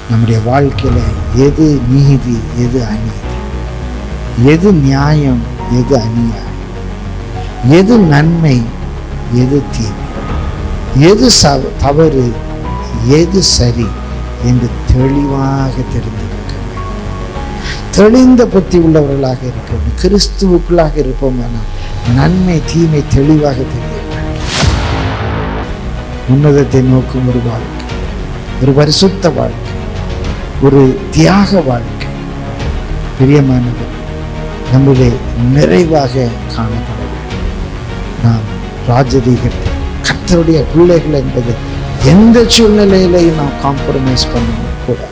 நம்முடைய வாழ்க்கையில் எது நீதி எது அநீதி எது நியாயம் எது அநியாயம் எது நன்மை எது தீமை எது ச- தவறு எது சரி என்று தெளிவாக தெரிந்திருக்க வேண்டும் தெளிந்த புத்தி உள்ளவர்களாக இருக்க வேண்டும் கிறிஸ்துவுக்குள்ளாக இருப்போமானால் நன்மை தீமை தெளிவாக தெரிய வேண்டும் உன்னதத்தை நோக்கும் ஒரு வாழ்க்கை ஒரு பரிசுத்த வாழ்க்கை ஒரு தியாக வாழ்க்கை பிரியமானது நம்மிலே நிறைவாக காணப்பட வேண்டும் நாம் ராஜதீகத்தை கர்த்தருடைய பிள்ளைகள் என்பது எந்த சூழ்நிலையிலையும் நாம் காம்ப்ரமைஸ் பண்ண கூடாது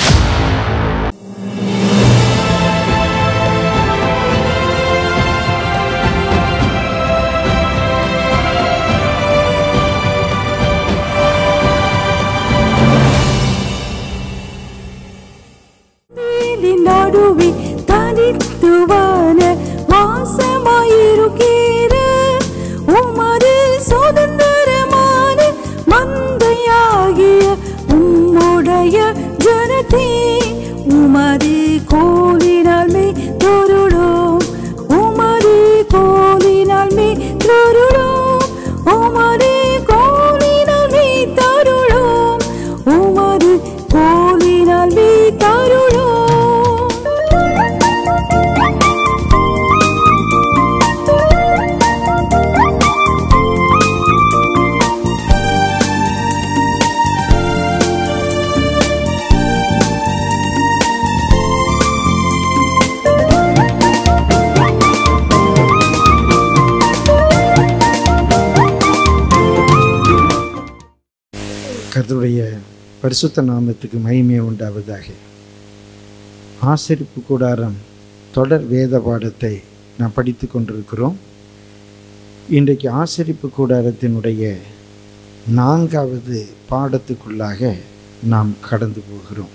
வேலின் நடுவே தனித்துவான வாசமாயிருக்கிற உமது சுதந்திரமான மந்தையாகிய உம்முடைய ஜனத்தே உமது கோலினால் மே தொருளோம் உமது கோலினால் மே தொருளோம் உமது கோலினால் மே தருளோம் உமது கோலினால் மே தருளோம் கர்த்தருடைய பரிசுத்த நாமத்துக்கு மகிமை உண்டாவதாக ஆசரிப்பு கூடாரம் தொடர் வேத பாடத்தை நாம் படித்து கொண்டிருக்கிறோம் இன்றைக்கு ஆசரிப்பு கூடாரத்தினுடைய நான்காவது பாடத்துக்குள்ளாக நாம் கடந்து போகிறோம்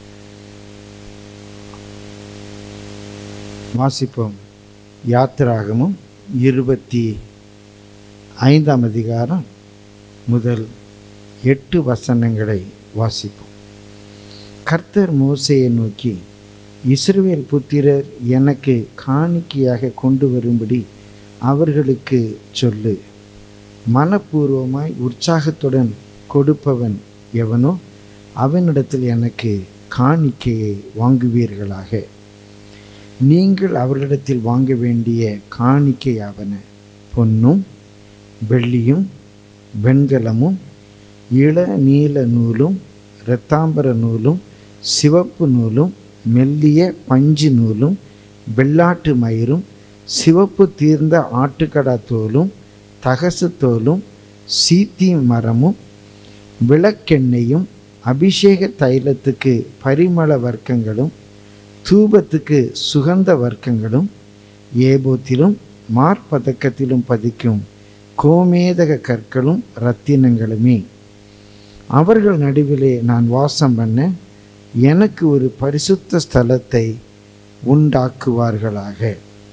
வாசிப்போம் யாத்திராகமும் இருபத்தி ஐந்தாம் அதிகாரம் முதல் எட்டு வசனங்களை வாசிப்போம் கர்த்தர் மோசையை நோக்கி இஸ்ரவேல் புத்திரர் எனக்கு காணிக்கையாக கொண்டு வரும்படி அவர்களுக்கு சொல்லு மனப்பூர்வமாய் உற்சாகத்துடன் கொடுப்பவன் எவனோ அவனிடத்தில் எனக்கு காணிக்கையை வாங்குவீர்களாக நீங்கள் அவர்களிடத்தில் வாங்க வேண்டிய காணிக்கையாவன பொன்னும் வெள்ளியும் வெண்கலமும் இள நீல நூலும் இரத்தாம்பர நூலும் சிவப்பு நூலும் மெல்லிய பஞ்சு நூலும் வெள்ளாட்டு மயிரும் சிவப்பு தீர்ந்த ஆட்டுக்கடா தோலும் தகசு தோலும் சீத்தி மரமும் விளக்கெண்ணெயும் அபிஷேக தைலத்துக்கு பரிமள வர்க்கங்களும் தூபத்துக்கு சுகந்த வர்க்கங்களும் ஏபோத்திலும் மார்பதக்கத்திலும் பதிக்கும் கோமேதக கற்களும் ரத்தினங்களுமே அவர்கள் நடுவிலே நான் வாசம் பண்ண எனக்கு ஒரு பரிசுத்த ஸ்தலத்தை உண்டாக்குவார்களாக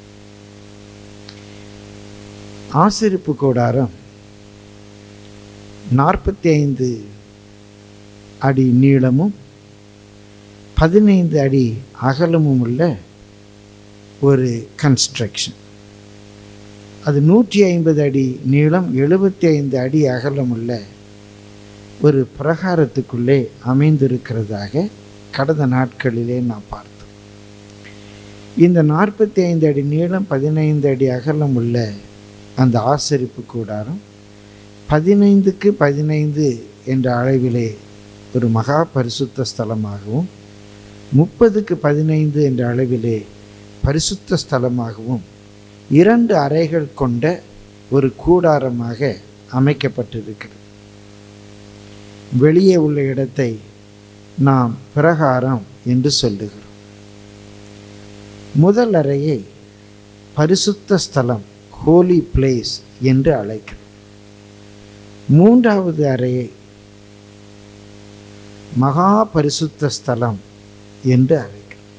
ஆசிரிப்பு கூடாரம் நாற்பத்தி ஐந்து அடி நீளமும் பதினைந்து அடி அகலமும் உள்ள ஒரு கன்ஸ்ட்ரக்ஷன் அது நூற்றி ஐம்பது அடி நீளம் எழுபத்தி ஐந்து அடி அகலமுள்ள ஒரு பிரகாரத்துக்குள்ளே அமைந்திருக்கிறதாக கடந்த நாட்களிலே நாம் பார்த்தோம் இந்த நாற்பத்தி ஐந்து அடி நீளம் பதினைந்து அடி அகலம் உள்ள அந்த ஆசரிப்பு கூடாரம் பதினைந்துக்கு பதினைந்து என்ற அளவிலே ஒரு மகா பரிசுத்த ஸ்தலமாகவும் முப்பதுக்கு பதினைந்து என்ற அளவிலே பரிசுத்த ஸ்தலமாகவும் இரண்டு அறைகள் கொண்ட ஒரு கூடாரமாக அமைக்கப்பட்டிருக்கிறது வெளியே உள்ள இடத்தை நாம் பிரகாரம் என்று சொல்லுகிறோம் முதல் அறையை பரிசுத்த ஸ்தலம் ஹோலி பிளேஸ் என்று அழைக்கிறோம் மூன்றாவது அறையை மகா பரிசுத்த ஸ்தலம் என்று அழைக்கிறோம்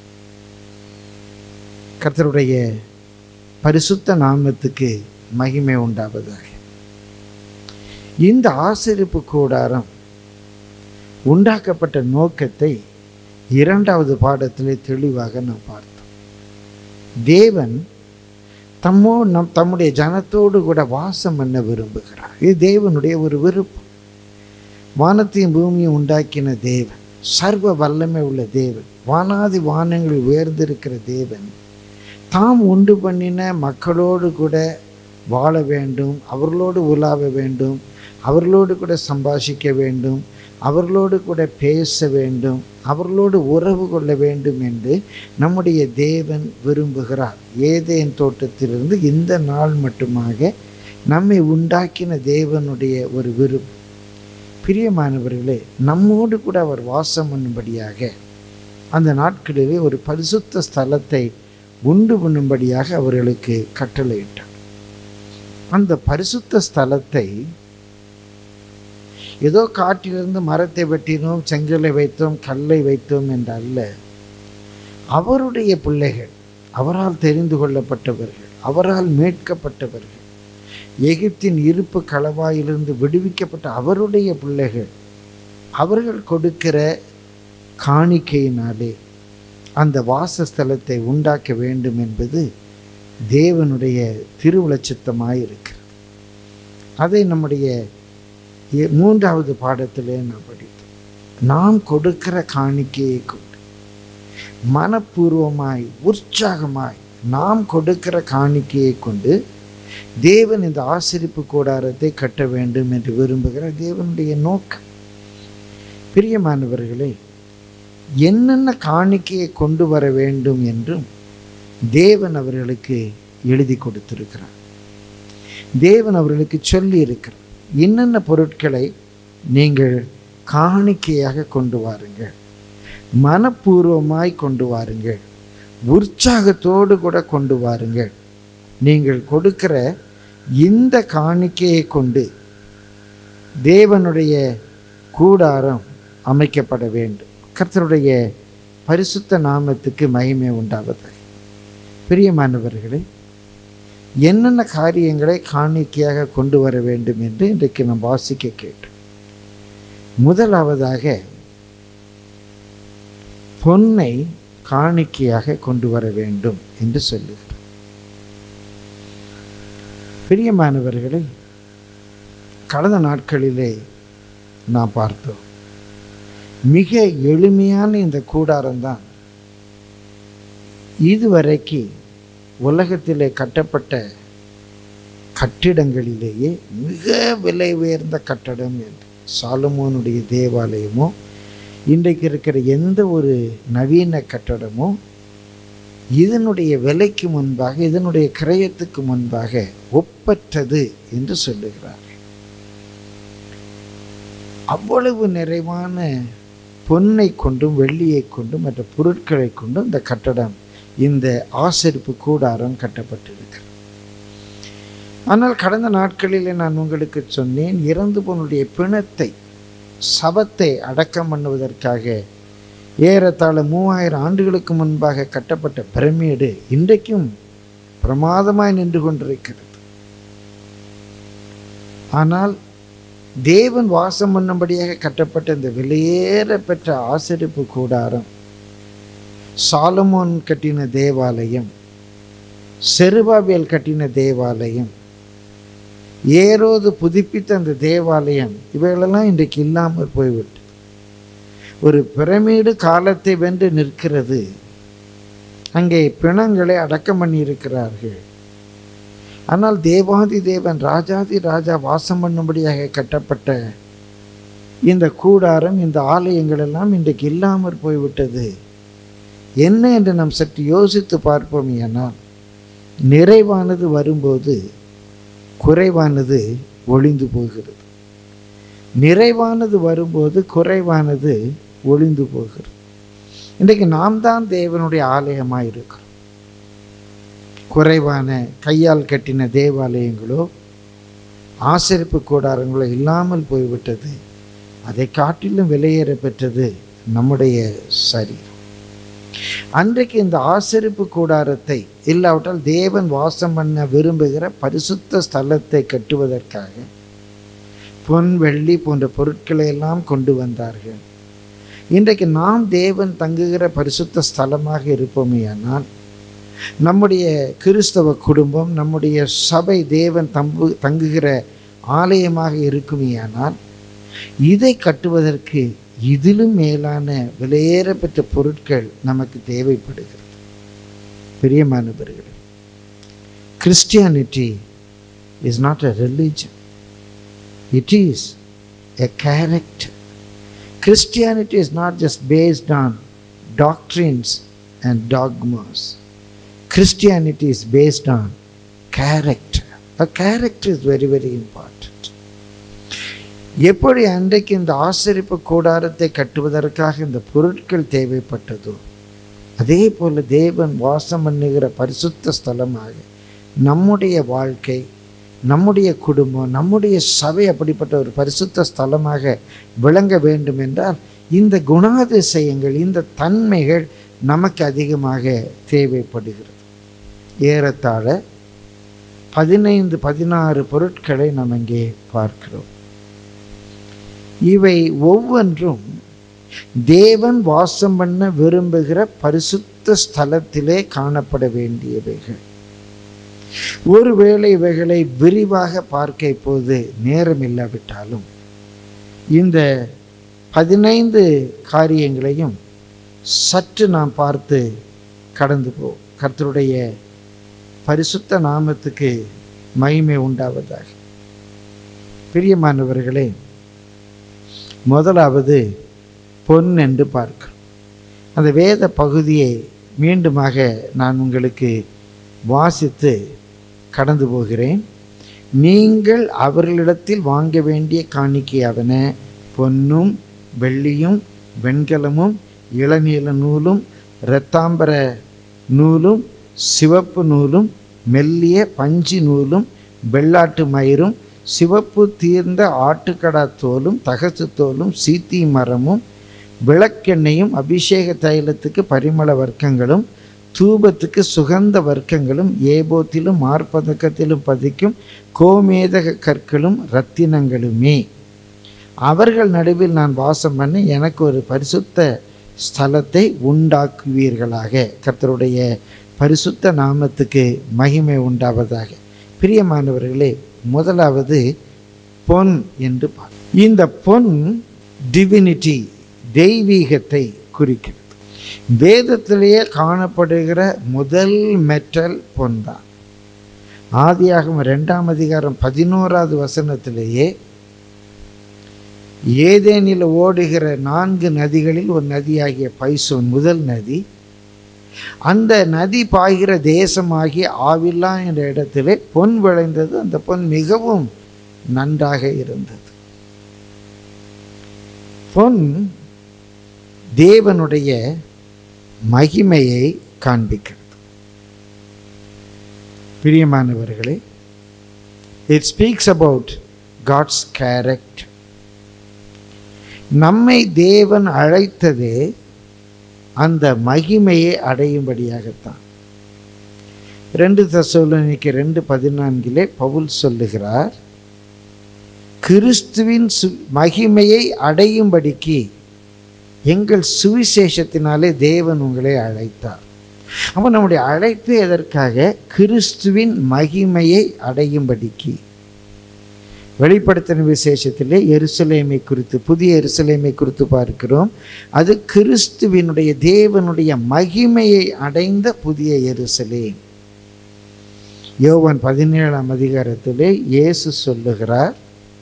கர்த்தருடைய பரிசுத்த நாமத்துக்கு மகிமை உண்டாவதாக இந்த ஆசிரிப்பு கூடாரம் உண்டாக்கப்பட்ட நோக்கத்தை இரண்டாவது பாடத்திலே தெளிவாக நாம் பார்த்தோம் தேவன் தம்மோ நம் தம்முடைய ஜனத்தோடு கூட வாசம் பண்ண விரும்புகிறார் இது தேவனுடைய ஒரு விருப்பம் வானத்தையும் பூமியும் உண்டாக்கின தேவன் சர்வ வல்லமை உள்ள தேவன் வானாதி வானங்கள் உயர்ந்திருக்கிற தேவன் தாம் உண்டு பண்ணின மக்களோடு கூட வாழ வேண்டும் அவர்களோடு உலாவ வேண்டும் அவர்களோடு கூட சம்பாஷிக்க வேண்டும் அவர்களோடு கூட பேச வேண்டும் அவர்களோடு உறவு கொள்ள வேண்டும் என்று நம்முடைய தேவன் விரும்புகிறார் ஏதேன் தோட்டத்திலிருந்து இந்த நாள் மட்டுமாக நம்மை உண்டாக்கின தேவனுடைய ஒரு விருப்பம் பிரியமானவர்களே நம்மோடு கூட அவர் வாசம் பண்ணும்படியாக அந்த நாட்களிலே ஒரு பரிசுத்த ஸ்தலத்தை உண்டு பண்ணும்படியாக அவர்களுக்கு கட்டளையிட்டார் அந்த பரிசுத்த ஸ்தலத்தை ஏதோ காட்டிலிருந்து மரத்தை வெட்டினோம் செங்கலை வைத்தோம் கல்லை வைத்தோம் என்று அல்ல அவருடைய பிள்ளைகள் அவரால் தெரிந்து கொள்ளப்பட்டவர்கள் அவரால் மீட்கப்பட்டவர்கள் எகிப்தின் இருப்பு களவாயிலிருந்து விடுவிக்கப்பட்ட அவருடைய பிள்ளைகள் அவர்கள் கொடுக்கிற காணிக்கையினாலே அந்த வாசஸ்தலத்தை உண்டாக்க வேண்டும் என்பது தேவனுடைய திருவுளச்சித்தமாய் இருக்கிறது அதை நம்முடைய இ- மூன்றாவது பாடத்திலே நான் படித்தோம் நாம் கொடுக்கிற காணிக்கையை கொண்டு மனப்பூர்வமாய் உற்சாகமாய் நாம் கொடுக்கிற காணிக்கையை கொண்டு தேவன் இந்த ஆசிரிப்பு கூடாரத்தை கட்ட வேண்டும் என்று விரும்புகிற தேவனுடைய நோக்கம் பிரியமானவர்களே என்னென்ன காணிக்கையை கொண்டு வர வேண்டும் என்றும் தேவன் அவர்களுக்கு எழுதி கொடுத்திருக்கிறார் தேவன் அவர்களுக்கு சொல்லி இருக்கிறார் என்னென்ன பொருட்களை நீங்கள் காணிக்கையாக கொண்டு வாருங்கள் மனப்பூர்வமாய் கொண்டு வாருங்கள் உற்சாகத்தோடு கூட கொண்டு வாருங்கள் நீங்கள் கொடுக்கிற இந்த காணிக்கையை கொண்டு தேவனுடைய கூடாரம் அமைக்கப்பட வேண்டும் கர்த்தருடைய பரிசுத்த நாமத்துக்கு மகிமை உண்டாவதாக பிரியமானவர்களே என்னென்ன காரியங்களை காணிக்கையாக கொண்டு வர வேண்டும் என்று இன்றைக்கு நாம் வாசிக்க கேட்டோம் முதலாவதாக பொன்னை காணிக்கையாக கொண்டு வர வேண்டும் என்று சொல்லுகிறார் பிரியமானவர்களே கடந்த நாட்களிலே நாம் பார்த்தோம் மிக எளிமையான இந்த கூடாரம்தான் இதுவரைக்கு உலகத்திலே கட்டப்பட்ட கட்டிடங்களிலேயே மிக விலை உயர்ந்த கட்டடம் என்று சாலமோனுடைய தேவாலயமோ இன்றைக்கு இருக்கிற எந்த ஒரு நவீன கட்டடமோ இதனுடைய விலைக்கு முன்பாக இதனுடைய கிரயத்துக்கு முன்பாக ஒப்பற்றது என்று சொல்லுகிறார் அவ்வளவு நிறைவான பொன்னை கொண்டும் வெள்ளியை கொண்டும் மற்ற பொருட்களை கொண்டும் இந்த கட்டடம் இந்த ஆசரிப்பு கூடாரம் கட்டப்பட்டிருக்கிறது ஆனால் கடந்த நாட்களிலே நான் உங்களுக்கு சொன்னேன் இறந்து போனுடைய பிணத்தை சபத்தை அடக்கம் பண்ணுவதற்காக ஏறத்தாழ மூவாயிரம் ஆண்டுகளுக்கு முன்பாக கட்டப்பட்ட பிரமிடு இன்றைக்கும் பிரமாதமாய் நின்று கொண்டிருக்கிறது ஆனால் தேவன் வாசம் பண்ணும்படியாக கட்டப்பட்ட இந்த வெளியேற பெற்ற ஆசரிப்பு கூடாரம் சாலமோன் கட்டின தேவாலயம் செருபாபேல் கட்டின தேவாலயம் ஏரோது புதுப்பித்த அந்த தேவாலயம் இவைகளெல்லாம் இன்றைக்கு இல்லாமல் போய்விட்டு ஒரு பிரமிடு காலத்தை வென்று நிற்கிறது அங்கே பிணங்களை அடக்கம் பண்ணியிருக்கிறார்கள் ஆனால் தேவாதி தேவன் ராஜாதி ராஜா வாசம் பண்ணும்படியாக கட்டப்பட்ட இந்த கூடாரம் இந்த ஆலயங்கள் எல்லாம் இன்றைக்கு இல்லாமற் போய்விட்டது என்ன என்று நாம் சற்று யோசித்து பார்ப்போம் ஏனால் நிறைவானது வரும்போது குறைவானது ஒளிந்து போகிறது நிறைவானது வரும்போது குறைவானது ஒளிந்து போகிறது இன்றைக்கு நாம் தான் தேவனுடைய ஆலயமாக இருக்கிறோம் குறைவான கையால் கட்டின தேவாலயங்களோ ஆசரிப்பு கூடாரங்களோ இல்லாமல் போய்விட்டது அதை காட்டிலும் விலையேற பெற்றது நம்முடைய சரீரம் அன்றைக்கு இந்த ஆசரிப்பு கூடாரத்தை இல்லாவிட்டால் தேவன் வாசம் பண்ண விரும்புகிற பரிசுத்த ஸ்தலத்தை கட்டுவதற்காக பொன் வெள்ளி போன்ற பொருட்களை எல்லாம் கொண்டு வந்தார்கள் இன்றைக்கு நாம் தேவன் தங்குகிற பரிசுத்த ஸ்தலமாக இருப்போமேயானால் நம்முடைய கிறிஸ்தவ குடும்பம் நம்முடைய சபை தேவன் தம்பு தங்குகிற ஆலயமாக இருக்குமேயானால் இதை கட்டுவதற்கு இதிலும் மேலான விலையேற பெற்ற பொருட்கள் நமக்கு தேவைப்படுகிறது பிரியமானவர்களே Christianity is not a religion it is a character Christianity is not just based on doctrines and dogmas Christianity is based on character. A character is very, very important. எப்படி அன்றைக்கு இந்த ஆசரிப்பு கூடாரத்தை கட்டுவதற்காக இந்த பொருட்கள் தேவைப்பட்டதோ அதே போல தேவன் வாசம் பண்ணுகிற பரிசுத்த ஸ்தலமாக நம்முடைய வாழ்க்கை நம்முடைய குடும்பம் நம்முடைய சபை அப்படிப்பட்ட ஒரு பரிசுத்த ஸ்தலமாக விளங்க வேண்டும் என்றால் இந்த குணாதிசயங்கள் இந்த தன்மைகள் நமக்கு அதிகமாக தேவைப்படுகிறது ஏறத்தாழ பதினைந்து பதினாறு பொருட்களை நாம் இங்கே பார்க்கிறோம் இவை ஒவ்வொன்றும் தேவன் வாசம் பண்ண விரும்புகிற பரிசுத்த ஸ்தலத்திலே காணப்பட வேண்டியவைகள் ஒருவேளை இவைகளை விரிவாக பார்க்க இப்போது நேரம் இல்லாவிட்டாலும் இந்த பதினைந்து காரியங்களையும் சற்று நாம் பார்த்து கடந்து போ கர்த்தருடைய பரிசுத்த நாமத்துக்கு மகிமை உண்டாவதாக பிரியமானவர்களே முதலாவது பொன் என்று பார்க்கிறோம் அந்த வேத பகுதியை மீண்டுமாக நான் உங்களுக்கு வாசித்து கடந்து போகிறேன் நீங்கள் அவர்களிடத்தில் வாங்க வேண்டிய காணிக்கையாவன பொன்னும் வெள்ளியும் வெண்கலமும் இளநீல நூலும் இரத்தாம்பர நூலும் சிவப்பு நூலும் மெல்லிய பஞ்சு நூலும் வெள்ளாட்டு மயிரும் சிவப்பு தீர்ந்த ஆட்டுக்கடா தோலும் தகசு தோலும் சீத்தி மரமும் விளக்கெண்ணையும் அபிஷேக தைலத்துக்கு பரிமள வர்க்கங்களும் தூபத்துக்கு சுகந்த வர்க்கங்களும் ஏபோத்திலும் மார்பதக்கத்திலும் பதிக்கும் கோமேதக கற்களும் ரத்தினங்களுமே அவர்கள் நடுவில் நான் வாசம் பண்ணி எனக்கு ஒரு பரிசுத்த ஸ்தலத்தை உண்டாக்குவீர்களாக கர்த்தருடைய பரிசுத்த நாமத்துக்கு மகிமை உண்டாவதாக பிரியமானவர்களே முதலாவது பொன் என்று பார் இந்த பொன் டிவினிட்டி தெய்வீகத்தை குறிக்கிறது வேதத்திலேயே காணப்படுகிற முதல் மெட்டல் பொன் தான் ஆதியாகும் ரெண்டாம் அதிகாரம் பதினோராவது வசனத்திலேயே ஏதேனில் ஓடுகிற நான்கு நதிகளில் ஒரு நதியாகிய பைசோன் முதல் நதி அந்த நதி பாய்கிற தேசமாகிய ஆவில்லா என்ற இடத்திலே பொன் விளைந்தது அந்த பொன் மிகவும் நன்றாக இருந்தது பொன் தேவனுடைய மகிமையை காண்பிக்கிறது பிரியமானவர்களே it speaks about God's character நம்மை தேவன் அழைத்ததே அந்த மகிமையை அடையும்படியாகத்தான் ரெண்டு தசோலனிக்கு ரெண்டு பதினான்கிலே பவுல் சொல்லுகிறார் கிறிஸ்துவின் சு மகிமையை அடையும்படிக்கு எங்கள் சுவிசேஷத்தினாலே தேவன் உங்களை அழைத்தார் அப்போ நம்முடைய அழைப்பு எதற்காக கிறிஸ்துவின் மகிமையை அடையும்படிக்கு வெளிப்படுத்தின விசேஷத்திலே எருசலேமை குறித்து புதிய எருசலேமை குறித்து பார்க்கிறோம் அது கிறிஸ்துவினுடைய தேவனுடைய மகிமையை அடைந்த புதிய எருசலேம் யோவான் பதினேழாம் அதிகாரத்திலே இயேசு சொல்லுகிறார்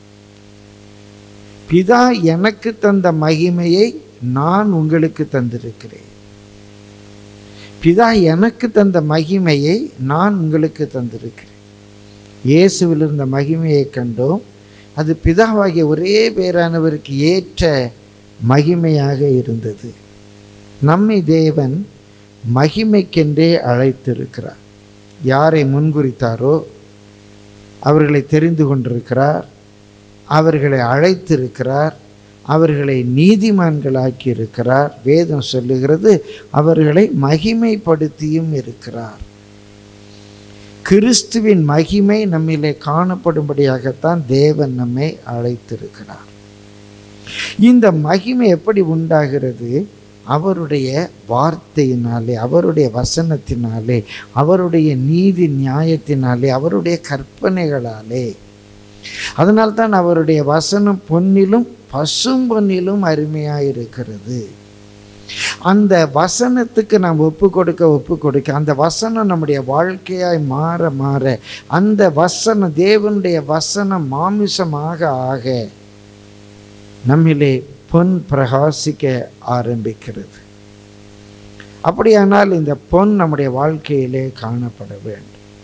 பிதா எனக்கு தந்த மகிமையை நான் உங்களுக்கு தந்திருக்கிறேன் பிதா எனக்கு தந்த மகிமையை நான் உங்களுக்கு தந்திருக்கிறேன் இயேசுவில் இருந்த மகிமையை கண்டோம் அது பிதாவாகிய ஒரே பேரானவருக்கு ஏற்ற மகிமையாக இருந்தது நம்மை தேவன் மகிமைக்கென்றே அழைத்திருக்கிறார் யாரை முன்குறித்தாரோ அவர்களை தெரிந்து கொண்டிருக்கிறார் அவர்களை அழைத்திருக்கிறார் அவர்களை நீதிமான்களாக்கி இருக்கிறார் வேதம் சொல்லுகிறது அவர்களை மகிமைப்படுத்தியும் இருக்கிறார் கிறிஸ்துவின் மகிமை நம்மிலே காணப்படும்படியாகத்தான் தேவன் நம்மை அழைத்திருக்கிறார் இந்த மகிமை எப்படி உண்டாகிறது அவருடைய வார்த்தையினாலே அவருடைய வசனத்தினாலே அவருடைய நீதி நியாயத்தினாலே அவருடைய கற்பனைகளாலே அதனால்தான் அவருடைய வசனம் பொன்னிலும் பசும் பொன்னிலும் அருமையாக இருக்கிறது அந்த வசனத்துக்கு நாம் ஒப்பு கொடுக்க ஒப்பு கொடுக்க அந்த வசனம் நம்முடைய வாழ்க்கையாய் மாற மாற அந்த வசனம் தேவனுடைய வசனம் மாமிசமாக ஆக நம்மிலே பொன் பிரகாசிக்க ஆரம்பிக்கிறது அப்படியானால் இந்த பொன் நம்முடைய வாழ்க்கையிலே காணப்பட வேண்டும்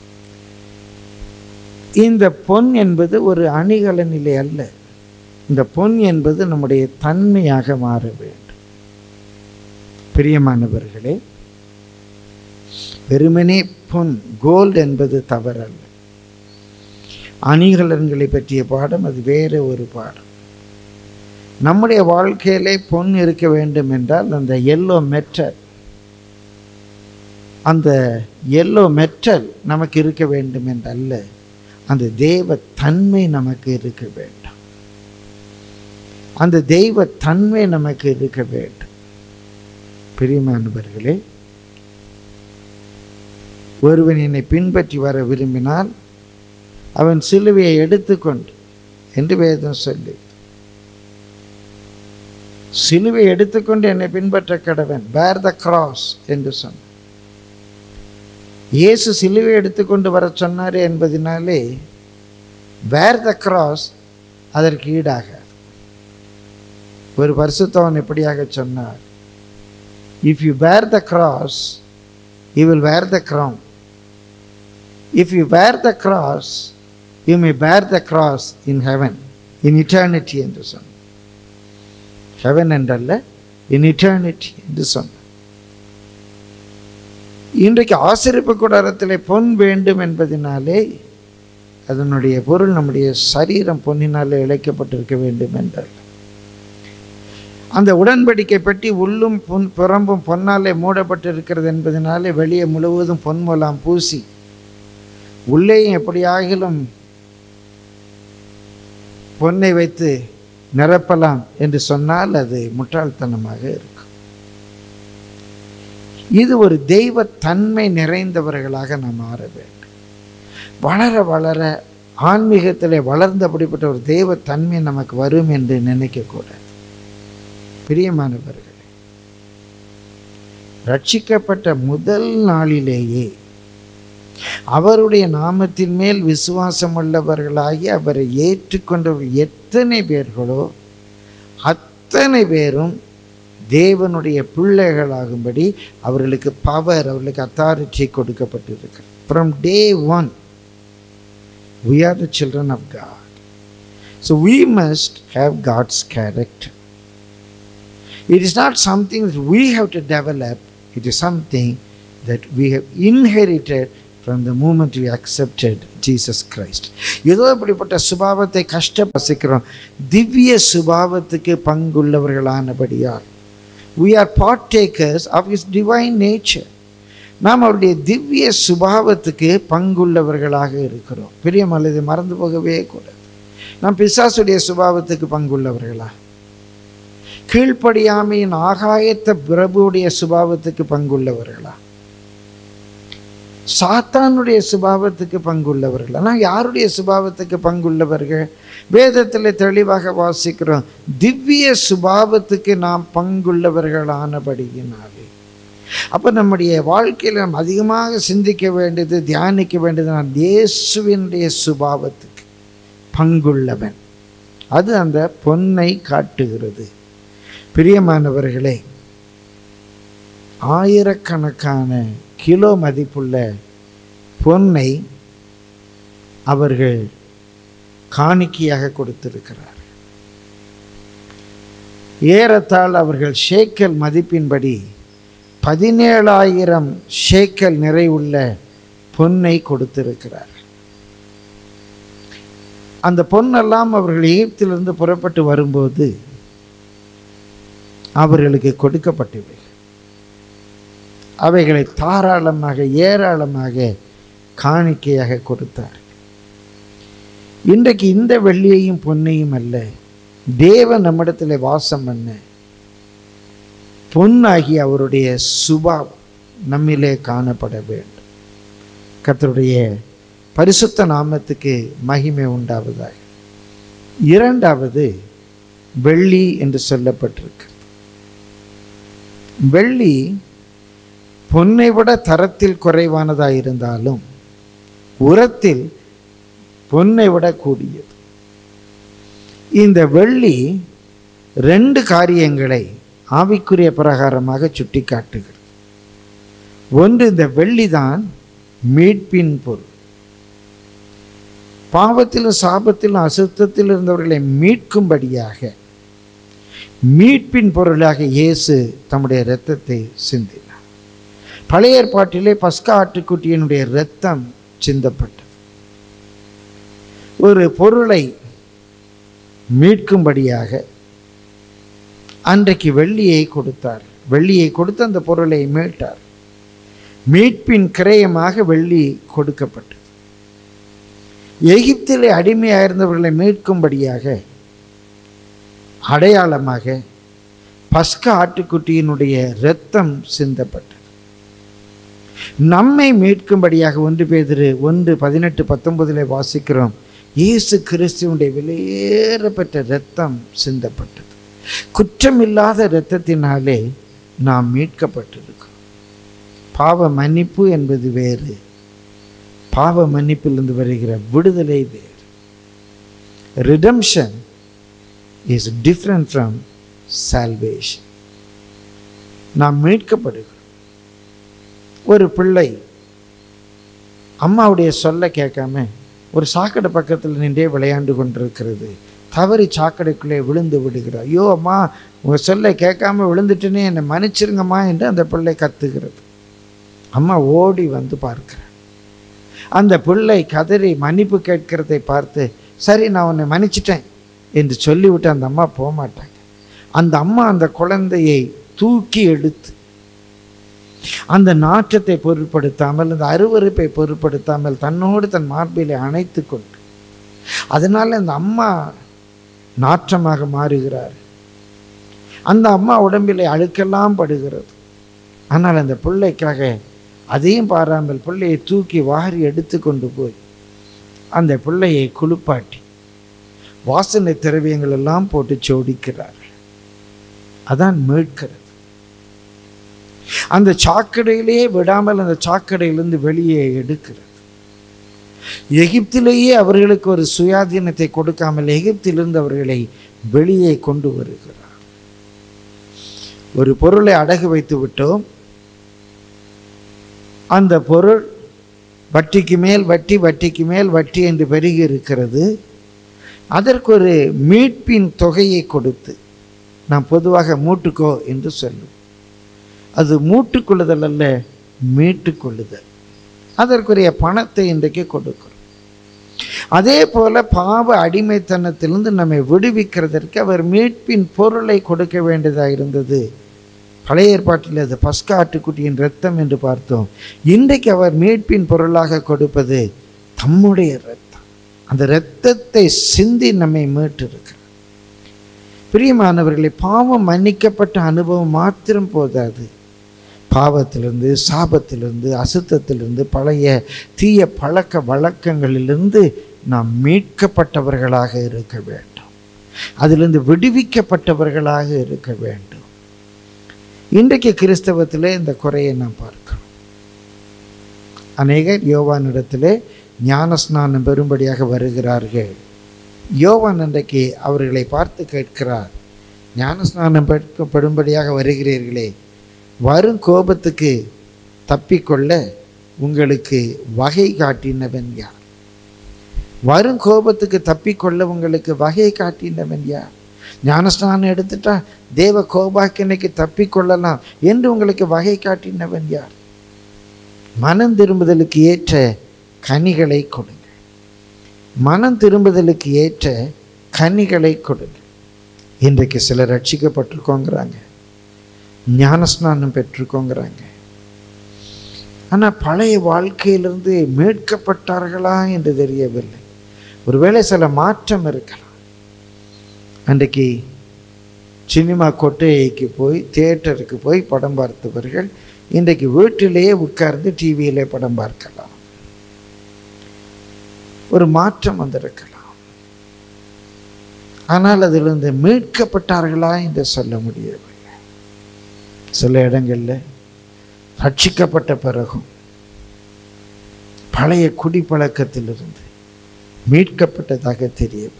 இந்த பொன் என்பது ஒரு அணிகலனிலே அல்ல இந்த பொன் என்பது நம்முடைய தன்மையாக மாற வேண்டும் பிரியமானவர்களே வெறுமனே பொன் கோல்டு என்பது தவறல்ல அணிகலன்களை பற்றிய பாடம் அது வேற ஒரு பாடம் நம்முடைய வாழ்க்கையிலே பொன் இருக்க வேண்டும் என்றால் அந்த எல்லோ மெட்டல் அந்த எல்லோ மெட்டல் நமக்கு இருக்க வேண்டும் என்றல்ல அந்த தெய்வ தன்மை நமக்கு இருக்க வேண்டும் அந்த தெய்வ தன்மை நமக்கு இருக்க வேண்டும் பிரியமானவர்களே ஒருவன் என்னை பின்பற்றி வர விரும்பினால் அவன் சிலுவையை எடுத்துக்கொண்டு என்று வேதம் சொல்லி சிலுவை எடுத்துக்கொண்டு என்னை பின்பற்ற கடவன் பேர் த கிராஸ் என்று சொன்ன இயேசு சிலுவை எடுத்துக்கொண்டு வர சொன்னாரே என்பதினாலே வேர் த கிராஸ் அதற்கு ஈடாக ஒரு பரிசுத்தவன் எப்படியாக சொன்னார் if you bear the cross you will wear the crown if you wear the cross you may bear the cross in heaven in eternity என்று சொன்னார் ஹெவன் என்றல்ல இன் இட்டர்னிட்டி என்று சொன்னார் இன்றைக்கு ஆசிரிப்பு கூடாரத்தில் பொன் வேண்டும் என்பதனாலே அதனுடைய பொருள் நம்முடைய சரீரம் பொன்னினாலே இழைக்கப்பட்டிருக்க வேண்டும் என்றால் அந்த உடன்படிக்கை பெட்டி உள்ளும் பொன் புறம்பும் பொன்னாலே மூடப்பட்டிருக்கிறது என்பதனாலே வெளியே முழுவதும் பொன்மொலாம் பூசி உள்ளேயும் எப்படியாகிலும் பொன்னை வைத்து நிரப்பலாம் என்று சொன்னால் அது முட்டாள்தனமாக இருக்கும் இது ஒரு தெய்வ தன்மை நிறைந்தவர்களாக நாம் மாற வேண்டும் வளர வளர ஆன்மீகத்தில் வளர்ந்த அப்படிப்பட்ட ஒரு தெய்வ தன்மை நமக்கு வரும் என்று நினைக்கக்கூடாது பிரியமானவர்களே ரட்சிக்கப்பட்ட முதல் நாளிலேயே அவருடைய நாமத்தின் மேல் விசுவாசம் உள்ளவர்களாகி அவரை ஏற்றுக்கொண்டவர் எத்தனை பேர்களோ அத்தனை பேரும் தேவனுடைய பிள்ளைகளாகும்படி அவர்களுக்கு பவர் அவர்களுக்கு அத்தாரிட்டி கொடுக்கப்பட்டிருக்கு from day one we are the children of God. So we must have God's character. It is not something that we have to develop, it is something that we have inherited from the moment we accepted Jesus Christ. ஏதோ இப்படிப்பட்ட சுபாவத்தை கஷ்டப்பசிக்கிறோம் திவ்ய சுபாவத்துக்கு பங்குள்ளவர்களானபடியால் we are partakers of his divine nature நாம் அவருடைய திவ்ய சுபாவத்துக்கு பங்குள்ளவர்களாக இருக்கிறோம் பிரியமல்ல இதை மறந்து போகவே கூடாது நாம் பிசாசுடைய சுபாவத்துக்கு பங்குள்ளவர்களா கீழ்ப்படியாமையின் ஆகாயத்த பிரபுடைய சுபாவத்துக்கு பங்குள்ளவர்களா சாத்தானுடைய சுபாவத்துக்கு பங்குள்ளவர்களா நான் யாருடைய சுபாவத்துக்கு பங்குள்ளவர்கள் வேதத்தில் தெளிவாக வாசிக்கிறோம் திவ்ய சுபாவத்துக்கு நாம் பங்குள்ளவர்களானபடியினாலே அப்போ நம்முடைய வாழ்க்கையில் நாம் அதிகமாக சிந்திக்க வேண்டியது தியானிக்க வேண்டியது நான் இயேசுவினுடைய சுபாவத்துக்கு பங்குள்ளவன் அது அந்த பொன்னை காட்டுகிறது பிரியமானவர்களே ஆயிரக்கணக்கான கிலோ மதிப்புள்ள பொன்னை அவர்கள் காணிக்கையாக கொடுத்திருக்கிறார் ஏறத்தாழ் அவர்கள் ஷேக்கல் மதிப்பின்படி பதினேழாயிரம் ஷேக்கல் நிறைவுள்ள பொன்னை கொடுத்திருக்கிறார் அந்த பொன்னெல்லாம் அவர்கள் எகிப்திலிருந்து புறப்பட்டு வரும்போது அவர்களுக்கு கொடுக்கப்பட்டவை அவைகளை தாராளமாக ஏராளமாக காணிக்கையாக கொடுத்தார் இன்றைக்கு இந்த வெள்ளியையும் பொன்னையும் அல்ல தேவன் நம்மிடத்தில் வாசம் பண்ண பொன்னாகி அவருடைய சுபாவம் நம்மிலே காணப்பட வேண்டும் கர்த்தருடைய பரிசுத்த நாமத்துக்கு மகிமை உண்டாவதாக இரண்டாவது வெள்ளி என்று சொல்லப்பட்டிருக்கு வெள்ளி பொன்னை விட தரத்தில் குறைவானதாக இருந்தாலும் உரத்தில் பொன்னை விட கூடியது இந்த வெள்ளி ரெண்டு காரியங்களை ஆவிக்குரிய பிரகாரமாக சுட்டி காட்டுகிறது ஒன்று இந்த வெள்ளி தான் மீட்பின் பொருள் பாவத்திலும் சாபத்திலும் அசுத்தத்தில் இருந்தவர்களை மீட்கும்படியாக மீட்பின் பொருளாக இயேசு தம்முடைய இரத்தத்தை சிந்தினார் பழைய ஏற்பாட்டிலே பஸ்கா ஆட்டுக்குட்டியினுடைய இரத்தம் சிந்தப்பட்டது ஒரு பொருளை மீட்கும்படியாக அன்றைக்கு வெள்ளியை கொடுத்தார் வெள்ளியை கொடுத்து அந்த பொருளை மீட்டார் மீட்பின் கிரயமாக வெள்ளி கொடுக்கப்பட்டது எகிப்திலே அடிமையாயிருந்தவர்களை மீட்கும்படியாக அடையாளமாக பஸ்கா ஆட்டுக்குட்டியினுடைய இரத்தம் சிந்தப்பட்டது நம்மை மீட்கும்படியாக ஒன்று பேதிரு ஒன்று பதினெட்டு பத்தொன்பதிலே வாசிக்கிறோம் இயேசு கிறிஸ்துவனுடைய வெளியேறப்பட்ட இரத்தம் சிந்தப்பட்டது குற்றமில்லாத இரத்தத்தினாலே நாம் மீட்கப்பட்டிருக்கிறோம் பாவ மன்னிப்பு என்பது வேறு பாவ மன்னிப்பிலிருந்து வருகிற விடுதலை வேறு redemption is different from salvation நாம் மீட்கப்படுகிறோம் ஒரு பிள்ளை அம்மாவுடைய சொல்ல கேட்காம ஒரு சாக்கடை பக்கத்தில் நின்றே விளையாண்டு கொண்டிருக்கிறது தவறி சாக்கடைக்குள்ளே விழுந்து விடுகிறார் ஐயோ அம்மா உங்கள் சொல்லை கேட்காம விழுந்துட்டேனே என்னை மன்னிச்சிருங்கம்மா என்று அந்த பிள்ளை கத்துகிறது அம்மா ஓடி வந்து பார்க்கிறார் அந்த பிள்ளை கதறி மன்னிப்பு கேட்கிறதை பார்த்து சரி நான் உன்னை மன்னிச்சிட்டேன் என்று சொல்லிவிட்டு அந்த அம்மா போக மாட்டாங்க அந்த அம்மா அந்த குழந்தையை தூக்கி எடுத்து அந்த நாற்றத்தை பொருட்படுத்தாமல் அந்த அருவருப்பை பொருட்படுத்தாமல் தன்னோடு தன் மார்பிலே அணைத்து கொண்டு அதனால் அந்த அம்மா நாற்றமாக மாறுகிறார் அந்த அம்மா உடம்பிலே அழுக்கெல்லாம் படுகிறது ஆனால் அந்த பிள்ளைக்காக அதையும் பாராமல் பிள்ளையை தூக்கி வாரி எடுத்து கொண்டு போய் அந்த பிள்ளையை குளிப்பாட்டி வாசனை திரவியங்கள் எல்லாம் போட்டு சோடிக்கிறார் அதான் மீட்கிறது அந்த சாக்கடையிலேயே விடாமல் அந்த சாக்கடையிலிருந்து வெளியே எடுக்கிறது எகிப்திலேயே அவர்களுக்கு ஒரு சுயாதீனத்தை கொடுக்காமல் எகிப்திலிருந்து அவர்களை வெளியே கொண்டு வருகிறார் ஒரு பொருளை அடகு வைத்து விட்டோம் அந்த பொருள் வட்டிக்கு மேல் வட்டி வட்டிக்கு மேல் வட்டி என்று பெருகி இருக்கிறது அதற்கு ஒரு மீட்பின் தொகையை கொடுத்து நாம் பொதுவாக மூட்டுக்கோ என்று சொல்லும் அது மூட்டுக்கொள்ளுதல் அல்ல மீட்டுக்கொள்ளுதல் அதற்குரிய பணத்தை இன்றைக்கு கொடுக்கிறோம் அதே போல பாவ அடிமைத்தனத்திலிருந்து நம்மை விடுவிக்கிறதற்கு அவர் மீட்பின் பொருளை கொடுக்க வேண்டியதாக இருந்தது பழைய ஏற்பாட்டில் அது பஸ்கா ஆட்டுக்குட்டியின் ரத்தம் என்று பார்த்தோம் இன்றைக்கு அவர் மீட்பின் பொருளாக கொடுப்பது தம்முடைய ரத்தம் அந்த இரத்தத்தை சிந்தி நம்மை மீட்டிருக்கிறார் பிரியமானவர்களை பாவம் மன்னிக்கப்பட்ட அனுபவம் மாத்திரம் போதாது பாவத்திலிருந்து சாபத்திலிருந்து அசுத்தத்திலிருந்து பழைய தீய பழக்க வழக்கங்களிலிருந்து நாம் மீட்கப்பட்டவர்களாக இருக்க வேண்டும் அதிலிருந்து விடுவிக்கப்பட்டவர்களாக இருக்க வேண்டும் இன்றைக்கு கிறிஸ்தவத்திலே இந்த குறையை நாம் பார்க்கிறோம் அநேகர் யோவானிடத்திலே ஞானஸ்நானம் பெறும்படியாக வருகிறார்கள் யோவான் அன்றைக்கு அவர்களை பார்த்து கேட்கிறார் ஞானஸ்நானம் பெற்க- பெறும்படியாக வருகிறீர்களே வரும் கோபத்துக்கு தப்பிக்கொள்ள உங்களுக்கு வகை காட்டினவன் யார் வரும் கோபத்துக்கு தப்பிக்கொள்ள உங்களுக்கு வகை காட்டினவன் யார் ஞானஸ்நானம் எடுத்துட்டா தேவ கோபாக்கினைக்கு தப்பிக்கொள்ளலாம் என்று உங்களுக்கு வகை காட்டினவன் யார் மனம் திரும்புதலுக்கு ஏற்ற கனிகளை கொடுங்க மனம் திரும்புதலுக்கு ஏற்ற கனிகளை கொடுங்க இன்றைக்கு சிலர் ரட்சிக்கப்பட்டிருக்கோங்கிறாங்க ஞானஸ்நானம் பெற்றிருக்கோங்கிறாங்க ஆனால் பழைய வாழ்க்கையிலிருந்து மீட்கப்பட்டார்களா என்று தெரியவில்லை ஒருவேளை சில மாற்றம் இருக்கலாம் அன்றைக்கு சினிமா கொட்டைக்கு போய் தியேட்டருக்கு போய் படம் பார்த்தவர்கள் இன்றைக்கு வீட்டிலேயே உட்கார்ந்து டிவியிலே படம் பார்க்கலாம் ஒரு மாற்றம் வந்திருக்கலாம் ஆனால் அதிலிருந்து மீட்கப்பட்டார்களா என்று சொல்ல முடியவில்லை சில இடங்களில் ரட்சிக்கப்பட்ட பிறகும் பழைய குடிப்பழக்கத்திலிருந்து மீட்கப்பட்டதாக தெரியவில்லை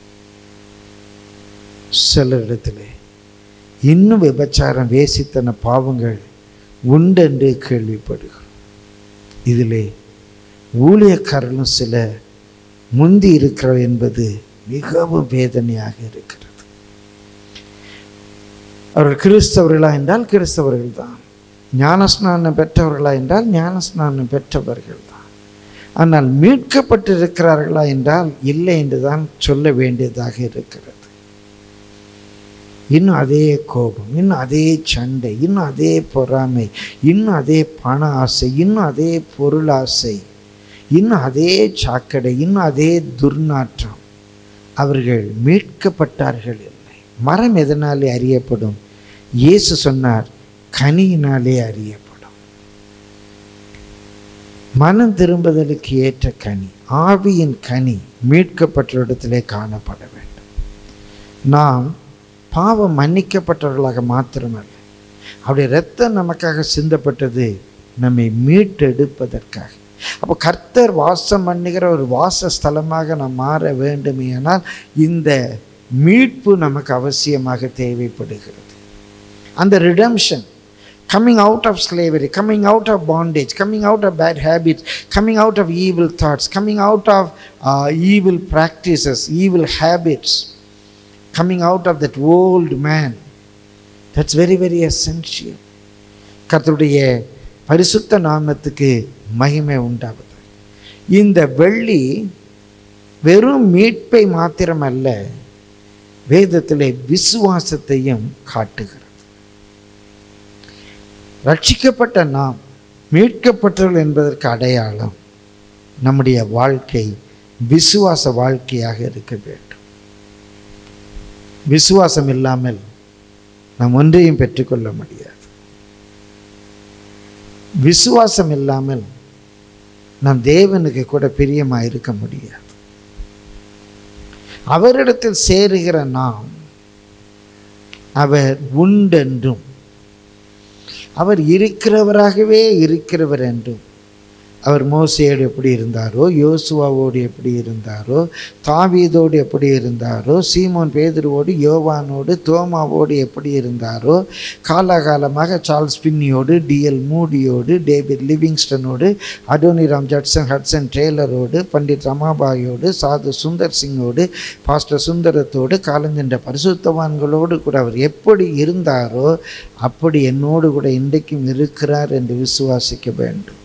சில இடத்திலே இன்னும் விபச்சாரம் வேசித்தன பாவங்கள் உண்டென்று கேள்விப்படுகிறோம் இதிலே ஊழியக்காரர்களும் சில முந்தி இருக்கிறோம் என்பது மிகவும் வேதனையாக இருக்கிறது அவர்கள் கிறிஸ்தவர்களா என்றால் கிறிஸ்தவர்கள் தான் ஞானஸ்நானம் பெற்றவர்களா என்றால் ஞானஸ்நானம் பெற்றவர்கள் தான் ஆனால் மீட்கப்பட்டிருக்கிறார்களா என்றால் இல்லை என்று தான் சொல்ல வேண்டியதாக இருக்கிறது இன்னும் அதே கோபம் இன்னும் அதே சண்டை இன்னும் அதே பொறாமை இன்னும் அதே பண ஆசை இன்னும் அதே பொருள் ஆசை இன்னும் அதே சாக்கடை இன்னும் அதே துர்நாற்றம் அவர்கள் மீட்கப்பட்டார்கள் இல்லை மரம் எதனாலே அறியப்படும் இயேசு சொன்னார் கனியினாலே அறியப்படும் மனம் திரும்புதலுக்கு ஏற்ற கனி ஆவியின் கனி மீட்கப்பட்ட இடத்திலே காணப்பட வேண்டும் நாம் பாவம் மன்னிக்கப்பட்டவர்களாக மாத்திரமல்ல அவருடைய இரத்தம் நமக்காக சிந்தப்பட்டது நம்மை மீட்டெடுப்பதற்காக அப்போ கர்த்தர் வாசம் பண்ணுகிற ஒரு வாசஸ்தலமாக நாம் மாற வேண்டுமேயானால் இந்த மீட்பு நமக்கு அவசியமாக தேவைப்படுகிறது அந்த redemption coming out of slavery, coming out of bondage, coming out of bad habits, coming out of evil thoughts, coming out of uh, evil practices, evil habits, coming out of that old man. That's very, very essential. கர்த்தருடைய பரிசுத்த நாமத்துக்கு மகிமை உண்டாவது இந்த வெள்ளி வெறும் மீட்பை மாத்திரமல்ல வேதத்திலே விசுவாசத்தையும் காட்டுகிறது ரட்சிக்கப்பட்ட நாம் மீட்கப்பட்டவர்கள் என்பதற்கு அடையாளம் நம்முடைய வாழ்க்கை விசுவாச வாழ்க்கையாக இருக்க வேண்டும் விசுவாசம் இல்லாமல் நாம் ஒன்றையும் பெற்றுக்கொள்ள முடியாது விசுவாசம் இல்லாமல் நாம் தேவனுக்கு கூட பிரியமாக இருக்க முடியாது அவரிடத்தில் சேருகிற நாம் அவர் உண்டென்றும் அவர் இருக்கிறவராகவே இருக்கிறவர் என்றும் அவர் மோசையோடு எப்படி இருந்தாரோ யோசுவாவோடு எப்படி இருந்தாரோ தாவீதோடு எப்படி இருந்தாரோ சீமோன் பேதுருவோடு யோவானோடு தோமாவோடு எப்படி இருந்தாரோ காலாகாலமாக சார்ல்ஸ் பின்னியோடு டிஎல் மூடியோடு டேவிட் லிவிங்ஸ்டனோடு அடோனிராம் ஜட்சன் ஹட்சன் டேலரோடு பண்டிட் ரமாபாயோடு சாது சுந்தர் சிங்கோடு பாஸ்டர் சுந்தரத்தோடு காலஞ்சென்ற பரிசுத்தவான்களோடு கூட அவர் எப்படி இருந்தாரோ அப்படி என்னோடு கூட இன்றைக்கும் இருக்கிறார் என்று விசுவாசிக்க வேண்டும்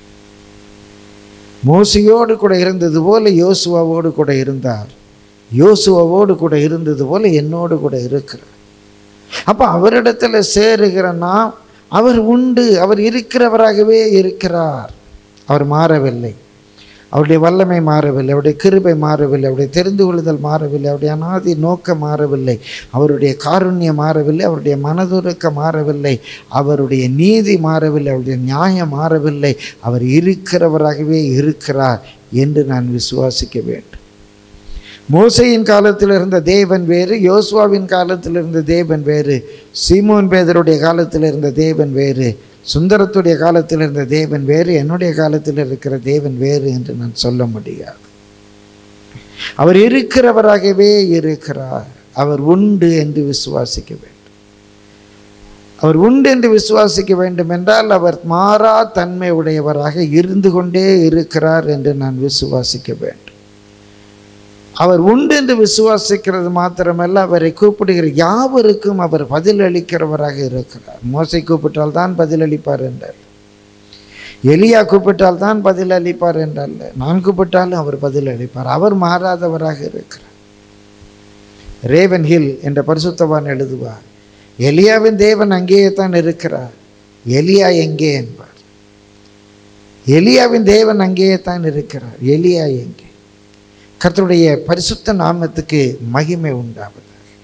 மோசையோடு கூட இருந்தது போல யோசுவாவோடு கூட இருந்தார் யோசுவாவோடு கூட இருந்தது போல என்னோடு கூட இருக்கிறார் அப்போ அவரிடத்துல சேருகிற நாம் அவர் உண்டு அவர் இருக்கிறவராகவே இருக்கிறார் அவர் மாறவில்லை அவருடைய வல்லமை மாறவில்லை அவருடைய கிருபை மாறவில்லை அவருடைய தெரிந்து கொள்ளுதல் மாறவில்லை அவருடைய அனாதி நோக்கம் மாறவில்லை அவருடைய காருண்யம் மாறவில்லை அவருடைய மனதுருக்க மாறவில்லை அவருடைய நீதி மாறவில்லை அவருடைய நியாயம் மாறவில்லை அவர் இருக்கிறவராகவே இருக்கிறார் என்று நான் விசுவாசிக்க வேண்டும் மோசையின் காலத்தில் இருந்த தேவன் வேறு யோசுவாவின் காலத்தில் இருந்த தேவன் வேறு சீமோன் பேதருடைய காலத்தில் இருந்த தேவன் வேறு சுந்தரத்துடைய காலத்தில் இருந்த தேவன் வேறு என்னுடைய காலத்தில் இருக்கிற தேவன் வேறு என்று நான் சொல்ல முடியாது அவர் இருக்கிறவராகவே இருக்கிறார் அவர் உண்டு என்று விசுவாசிக்க வேண்டும் அவர் உண்டு என்று விசுவாசிக்க வேண்டும் என்றால் அவர் மாறா தன்மை உடையவராக இருந்து கொண்டே இருக்கிறார் என்று நான் விசுவாசிக்க வேண்டும் அவர் உண்டு என்று விசுவாசிக்கிறது மாத்திரமல்ல அவரை கூப்பிடுகிற யாவருக்கும் அவர் பதில் அளிக்கிறவராக இருக்கிறார் மோசை கூப்பிட்டால் தான் பதில் அளிப்பார் என்றார் எலியா கூப்பிட்டால் தான் பதில் அளிப்பார் என்றல்ல நான் கூப்பிட்டாலும் அவர் பதில் அளிப்பார் அவர் மாறாதவராக இருக்கிறார் ரேவன் ஹில் என்ற பரிசுத்தவான் எழுதுவார் எலியாவின் தேவன் அங்கேயே தான் இருக்கிறார் எலியா எங்கே என்பார் எலியாவின் தேவன் அங்கேயே தான் இருக்கிறார் எலியா எங்கே கர்த்தருடைய பரிசுத்த நாமத்துக்கு மகிமை உண்டாவது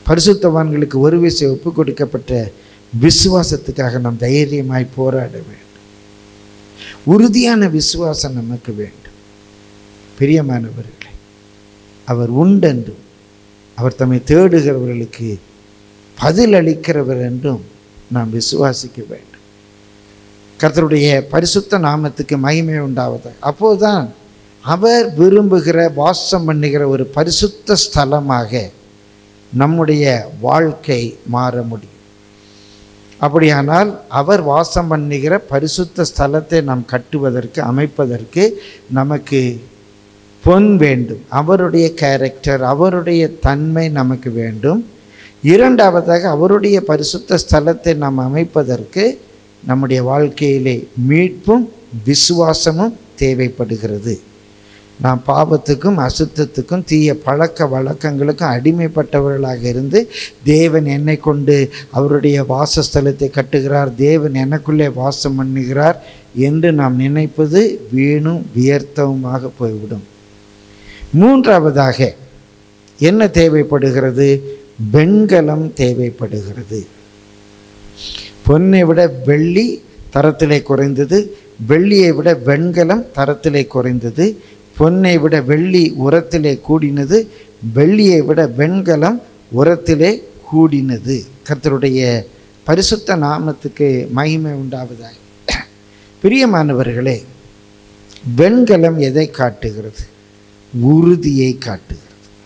பரிசுத்தவான்களுக்கு ஒரு விசை ஒப்பு கொடுக்கப்பட்ட விசுவாசத்துக்காக நாம் தைரியமாய் போராட வேண்டும் உறுதியான விசுவாசம் நமக்கு வேண்டும் பிரியமானவர்களே அவர் உண்டென்றும் அவர் தம்மை தேடுகிறவர்களுக்கு பதில் அளிக்கிறவர் என்றும் நாம் விசுவாசிக்க வேண்டும் கர்த்தருடைய பரிசுத்த நாமத்துக்கு மகிமை உண்டாவது அப்போதுதான் அவர் விரும்புகிற வாசம் பண்ணுகிற ஒரு பரிசுத்த ஸ்தலமாக நம்முடைய வாழ்க்கை மாற முடியும் அப்படியானால் அவர் வாசம் பண்ணுகிற பரிசுத்த ஸ்தலத்தை நாம் கட்டுவதற்கு அமைப்பதற்கு நமக்கு பொன் வேண்டும் அவருடைய கேரக்டர் அவருடைய தன்மை நமக்கு வேண்டும் இரண்டாவதாக அவருடைய பரிசுத்த ஸ்தலத்தை நாம் அமைப்பதற்கு நம்முடைய வாழ்க்கையிலே மீட்பும் விசுவாசமும் தேவைப்படுகிறது நாம் பாவத்துக்கும் அசுத்தத்துக்கும் தீய பழக்க வழக்கங்களுக்கும் அடிமைப்பட்டவர்களாக இருந்து தேவன் என்னை கொண்டு அவருடைய வாசஸ்தலத்தை கட்டுகிறார் தேவன் எனக்குள்ளே வாசம் பண்ணுகிறார் என்று நாம் நினைப்பது வீணும் வியர்த்தவுமாக போய்விடும் மூன்றாவதாக என்ன தேவைப்படுகிறது வெண்கலம் தேவைப்படுகிறது பொன்னை விட வெள்ளி தரத்திலே குறைந்தது வெள்ளியை விட வெண்கலம் தரத்திலே குறைந்தது பொன்னை விட வெள்ளி உரத்திலே கூடினது வெள்ளியை விட வெண்கலம் உரத்திலே கூடினது கர்த்தருடைய பரிசுத்த நாமத்துக்கு மகிமை உண்டாவதாய் பிரியமானவர்களே வெண்கலம் எதை காட்டுகிறது உறுதியை காட்டுகிறது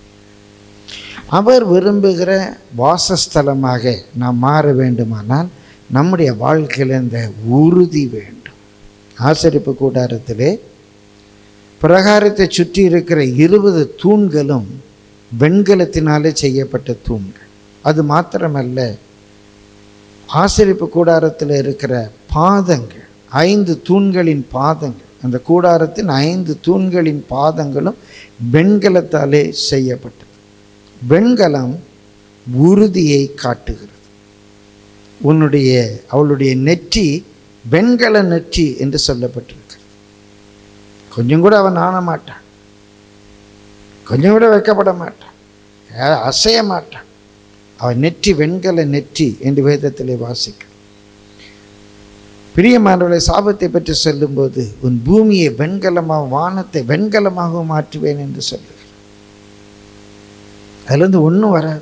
அவர் விரும்புகிற வாசஸ்தலமாக நாம் மாற வேண்டுமானால் நம்முடைய வாழ்க்கையில் இந்த உறுதி வேண்டும் ஆசரிப்பு கூடாரத்திலே பிரகாரத்தை சுற்றி இருக்கிற இருபது தூண்களும் வெண்கலத்தினாலே செய்யப்பட்ட தூண்கள் அது மாத்திரமல்ல ஆசரிப்பு கூடாரத்தில் இருக்கிற பாதங்கள் ஐந்து தூண்களின் பாதங்கள் அந்த கூடாரத்தின் ஐந்து தூண்களின் பாதங்களும் வெண்கலத்தாலே செய்யப்பட்டது வெண்கலம் உறுதியை காட்டுகிறது உன்னுடைய அவளுடைய நெற்றி வெண்கல நெற்றி என்று சொல்லப்பட்டிருக்கிறது கொஞ்சம் கூட அவன் ஆன மாட்டான் கொஞ்சம் கூட வைக்கப்பட மாட்டான் அ- அசைய மாட்டான் அவன் நெற்றி வெண்கல நெற்றி என்று வேதத்திலே வாசிக்க பிரியமானவர்களை சாபத்தை பற்றி சொல்லும்போது உன் பூமியை வெண்கலமாக வானத்தை வெண்கலமாக மாற்றுவேன் என்று சொல்லுகிறார் அதுலேருந்து ஒன்றும் வராது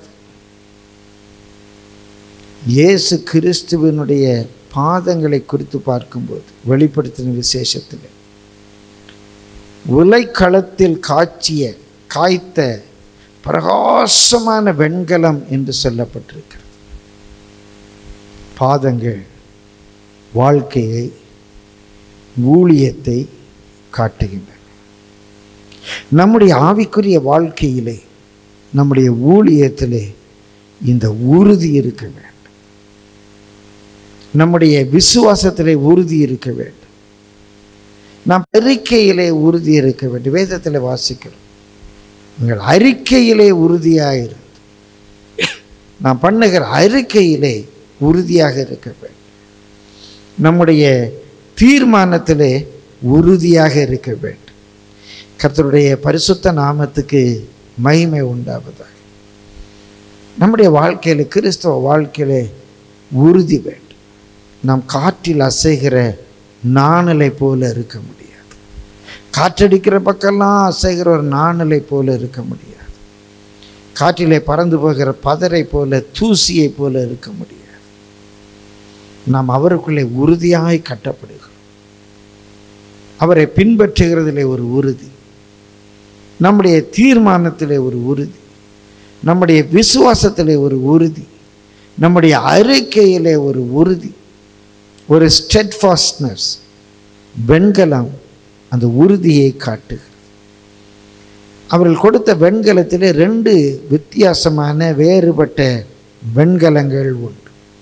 இயேசு கிறிஸ்துவினுடைய பாதங்களை குறித்து பார்க்கும்போது வெளிப்படுத்தின விசேஷத்தில் உலைக்களத்தில் காய்ச்சிய காய்த்த பிரகாசமான வெண்கலம் என்று சொல்லப்பட்டிருக்கிறது பாதங்கள் வாழ்க்கையை ஊழியத்தை காட்டுகின்றன நம்முடைய ஆவிக்குரிய வாழ்க்கையிலே நம்முடைய ஊழியத்திலே இந்த உறுதி இருக்க வேண்டும் நம்முடைய விசுவாசத்திலே உறுதி இருக்க வேண்டும் நாம் அறிக்கையிலே உறுதி இருக்க வேண்டும் வேதத்தில் வாசிக்கிறோம் உங்கள் அறிக்கையிலே உறுதியாக நாம் பண்ணுகிற அறிக்கையிலே உறுதியாக இருக்க வேண்டும் நம்முடைய தீர்மானத்திலே உறுதியாக இருக்க வேண்டும் கர்த்தருடைய பரிசுத்த நாமத்துக்கு மகிமை உண்டாவதாக நம்முடைய வாழ்க்கையில் கிறிஸ்தவ வாழ்க்கையிலே உறுதி வேண்டும் நாம் காற்றில் அசைகிற நாணலை போல இருக்க முடியாது காற்றடிக்கிற பக்கம்லாம் அசைகிற ஒரு நாணலை போல இருக்க முடியாது காற்றிலே பறந்து போகிற பதரை போல தூசியை போல இருக்க முடியாது நாம் அவருக்குள்ளே உறுதியாய் கட்டப்படுகிறோம் அவரை பின்பற்றுகிறதிலே ஒரு உறுதி நம்முடைய தீர்மானத்திலே ஒரு உறுதி நம்முடைய விசுவாசத்திலே ஒரு உறுதி நம்முடைய அறிக்கையிலே ஒரு உறுதி ஒரு ஸ்டெட்ஃபாஸ்ட்னஸ் வெண்கலம் அந்த உறுதியை காட்டுகிறது அவர்கள் கொடுத்த வெண்கலத்திலே ரெண்டு வித்தியாசமான வேறுபட்ட வெண்கலங்கள் உண்டு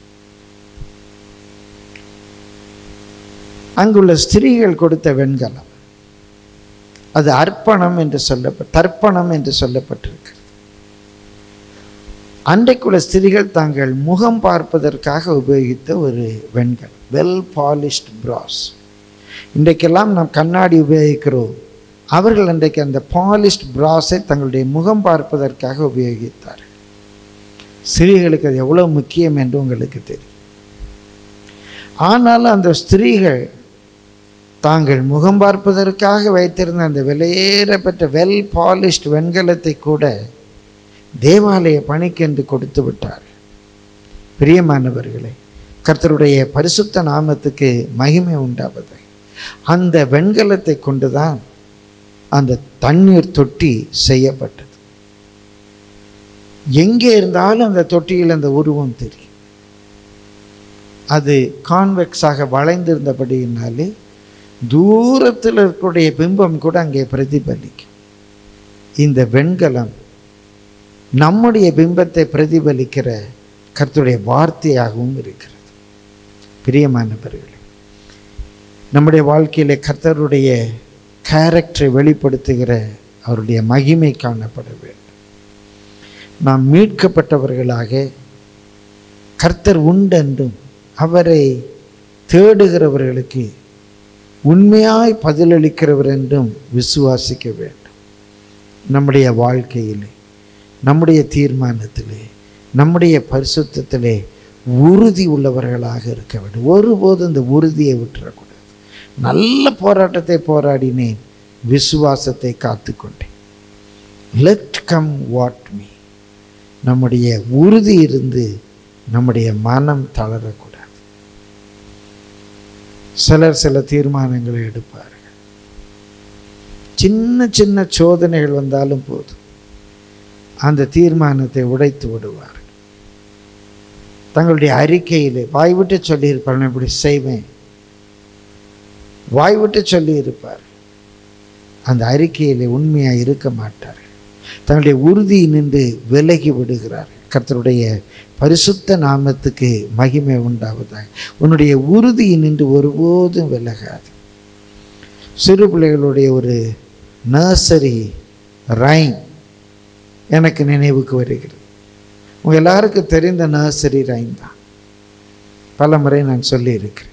அங்குள்ள ஸ்திரீகள் கொடுத்த வெண்கலம் அது அர்ப்பணம் என்று சொல்லப்பட்ட தர்ப்பணம் என்று சொல்லப்பட்டிருக்கு அன்றைக்குள்ள ஸ்திரீகள் தாங்கள் முகம் பார்ப்பதற்காக உபயோகித்த ஒரு வெண்கலம் வெல் பாலிஷ்ட் பிராஸ் இன்றைக்கெல்லாம் நாம் கண்ணாடி உபயோகிக்கிறோம் அவர்கள் அன்றைக்கு அந்த பாலிஷ்ட் பிராஸை தங்களுடைய முகம் பார்ப்பதற்காக உபயோகித்தார்கள் ஸ்திரீகளுக்கு அது எவ்வளோ முக்கியம் என்று உங்களுக்கு தெரியும் ஆனாலும் அந்த ஸ்திரீகள் தாங்கள் முகம் பார்ப்பதற்காக வைத்திருந்த அந்த வெளியேறப்பட்ட வெல் பாலிஷ்ட் வெண்கலத்தை கூட தேவாலய பணிக்கென்று கொடுத்து விட்டார் பிரியமானவர்களே கர்த்தருடைய பரிசுத்த நாமத்துக்கு மகிமை உண்டாவது அந்த வெண்கலத்தை கொண்டுதான் அந்த தண்ணீர் தொட்டி செய்யப்பட்டது எங்கே இருந்தாலும் அந்த தொட்டியில் அந்த உருவம் தெரியும் அது கான்வெக்ஸாக வளைந்திருந்தபடியினாலே தூரத்தில் இருக்கக்கூடிய பிம்பம் கூட அங்கே பிரதிபலிக்கும் இந்த வெண்கலம் நம்முடைய பிம்பத்தை பிரதிபலிக்கிற கர்த்தருடைய வார்த்தையாகவும் இருக்கிறது பிரியமானவர்களே நம்முடைய வாழ்க்கையிலே கர்த்தருடைய கேரக்டரை வெளிப்படுத்துகிற அவருடைய மகிமை காணப்பட வேண்டும் நாம் மீட்கப்பட்டவர்களாக கர்த்தர் உண்டென்றும் அவரை தேடுகிறவர்களுக்கு உண்மையாய் பதிலளிக்கிறவர் என்றும் விசுவாசிக்க வேண்டும் நம்முடைய வாழ்க்கையிலே நம்முடைய தீர்மானத்திலே நம்முடைய பரிசுத்தத்திலே உறுதி உள்ளவர்களாக இருக்க வேண்டும் ஒருபோதும் இந்த உறுதியை விட்டுறக்கூடாது நல்ல போராட்டத்தை போராடினேன் விசுவாசத்தை காத்துக்கொண்டேன் லெட் கம் வாட் மீ நம்முடைய உறுதி இருந்து நம்முடைய மனம் தளரக்கூடாது சிலர் சில தீர்மானங்களை எடுப்பார்கள் சின்ன சின்ன சோதனைகள் வந்தாலும் போதும் அந்த தீர்மானத்தை உடைத்து விடுவார்கள் தங்களுடைய அறிக்கையில் வாய்விட்டு சொல்லியிருப்பார் நான் இப்படி செய்வேன் வாய்விட்டு சொல்லியிருப்பார் அந்த அறிக்கையில் உண்மையாக இருக்க மாட்டார்கள் தங்களுடைய உறுதி நின்று விலகி விடுகிறார்கள் கர்த்தருடைய பரிசுத்த நாமத்துக்கு மகிமை உண்டாவதாக உன்னுடைய உறுதி நின்று ஒருபோதும் விலகாது சிறு பிள்ளைகளுடைய ஒரு நர்சரி ரைம் எனக்கு நினைவுக்கு வருகிறது உங்கள் எல்லாருக்கும் தெரிந்த நர்சரி ரைம் தான் பல முறை நான் சொல்லியிருக்கிறேன்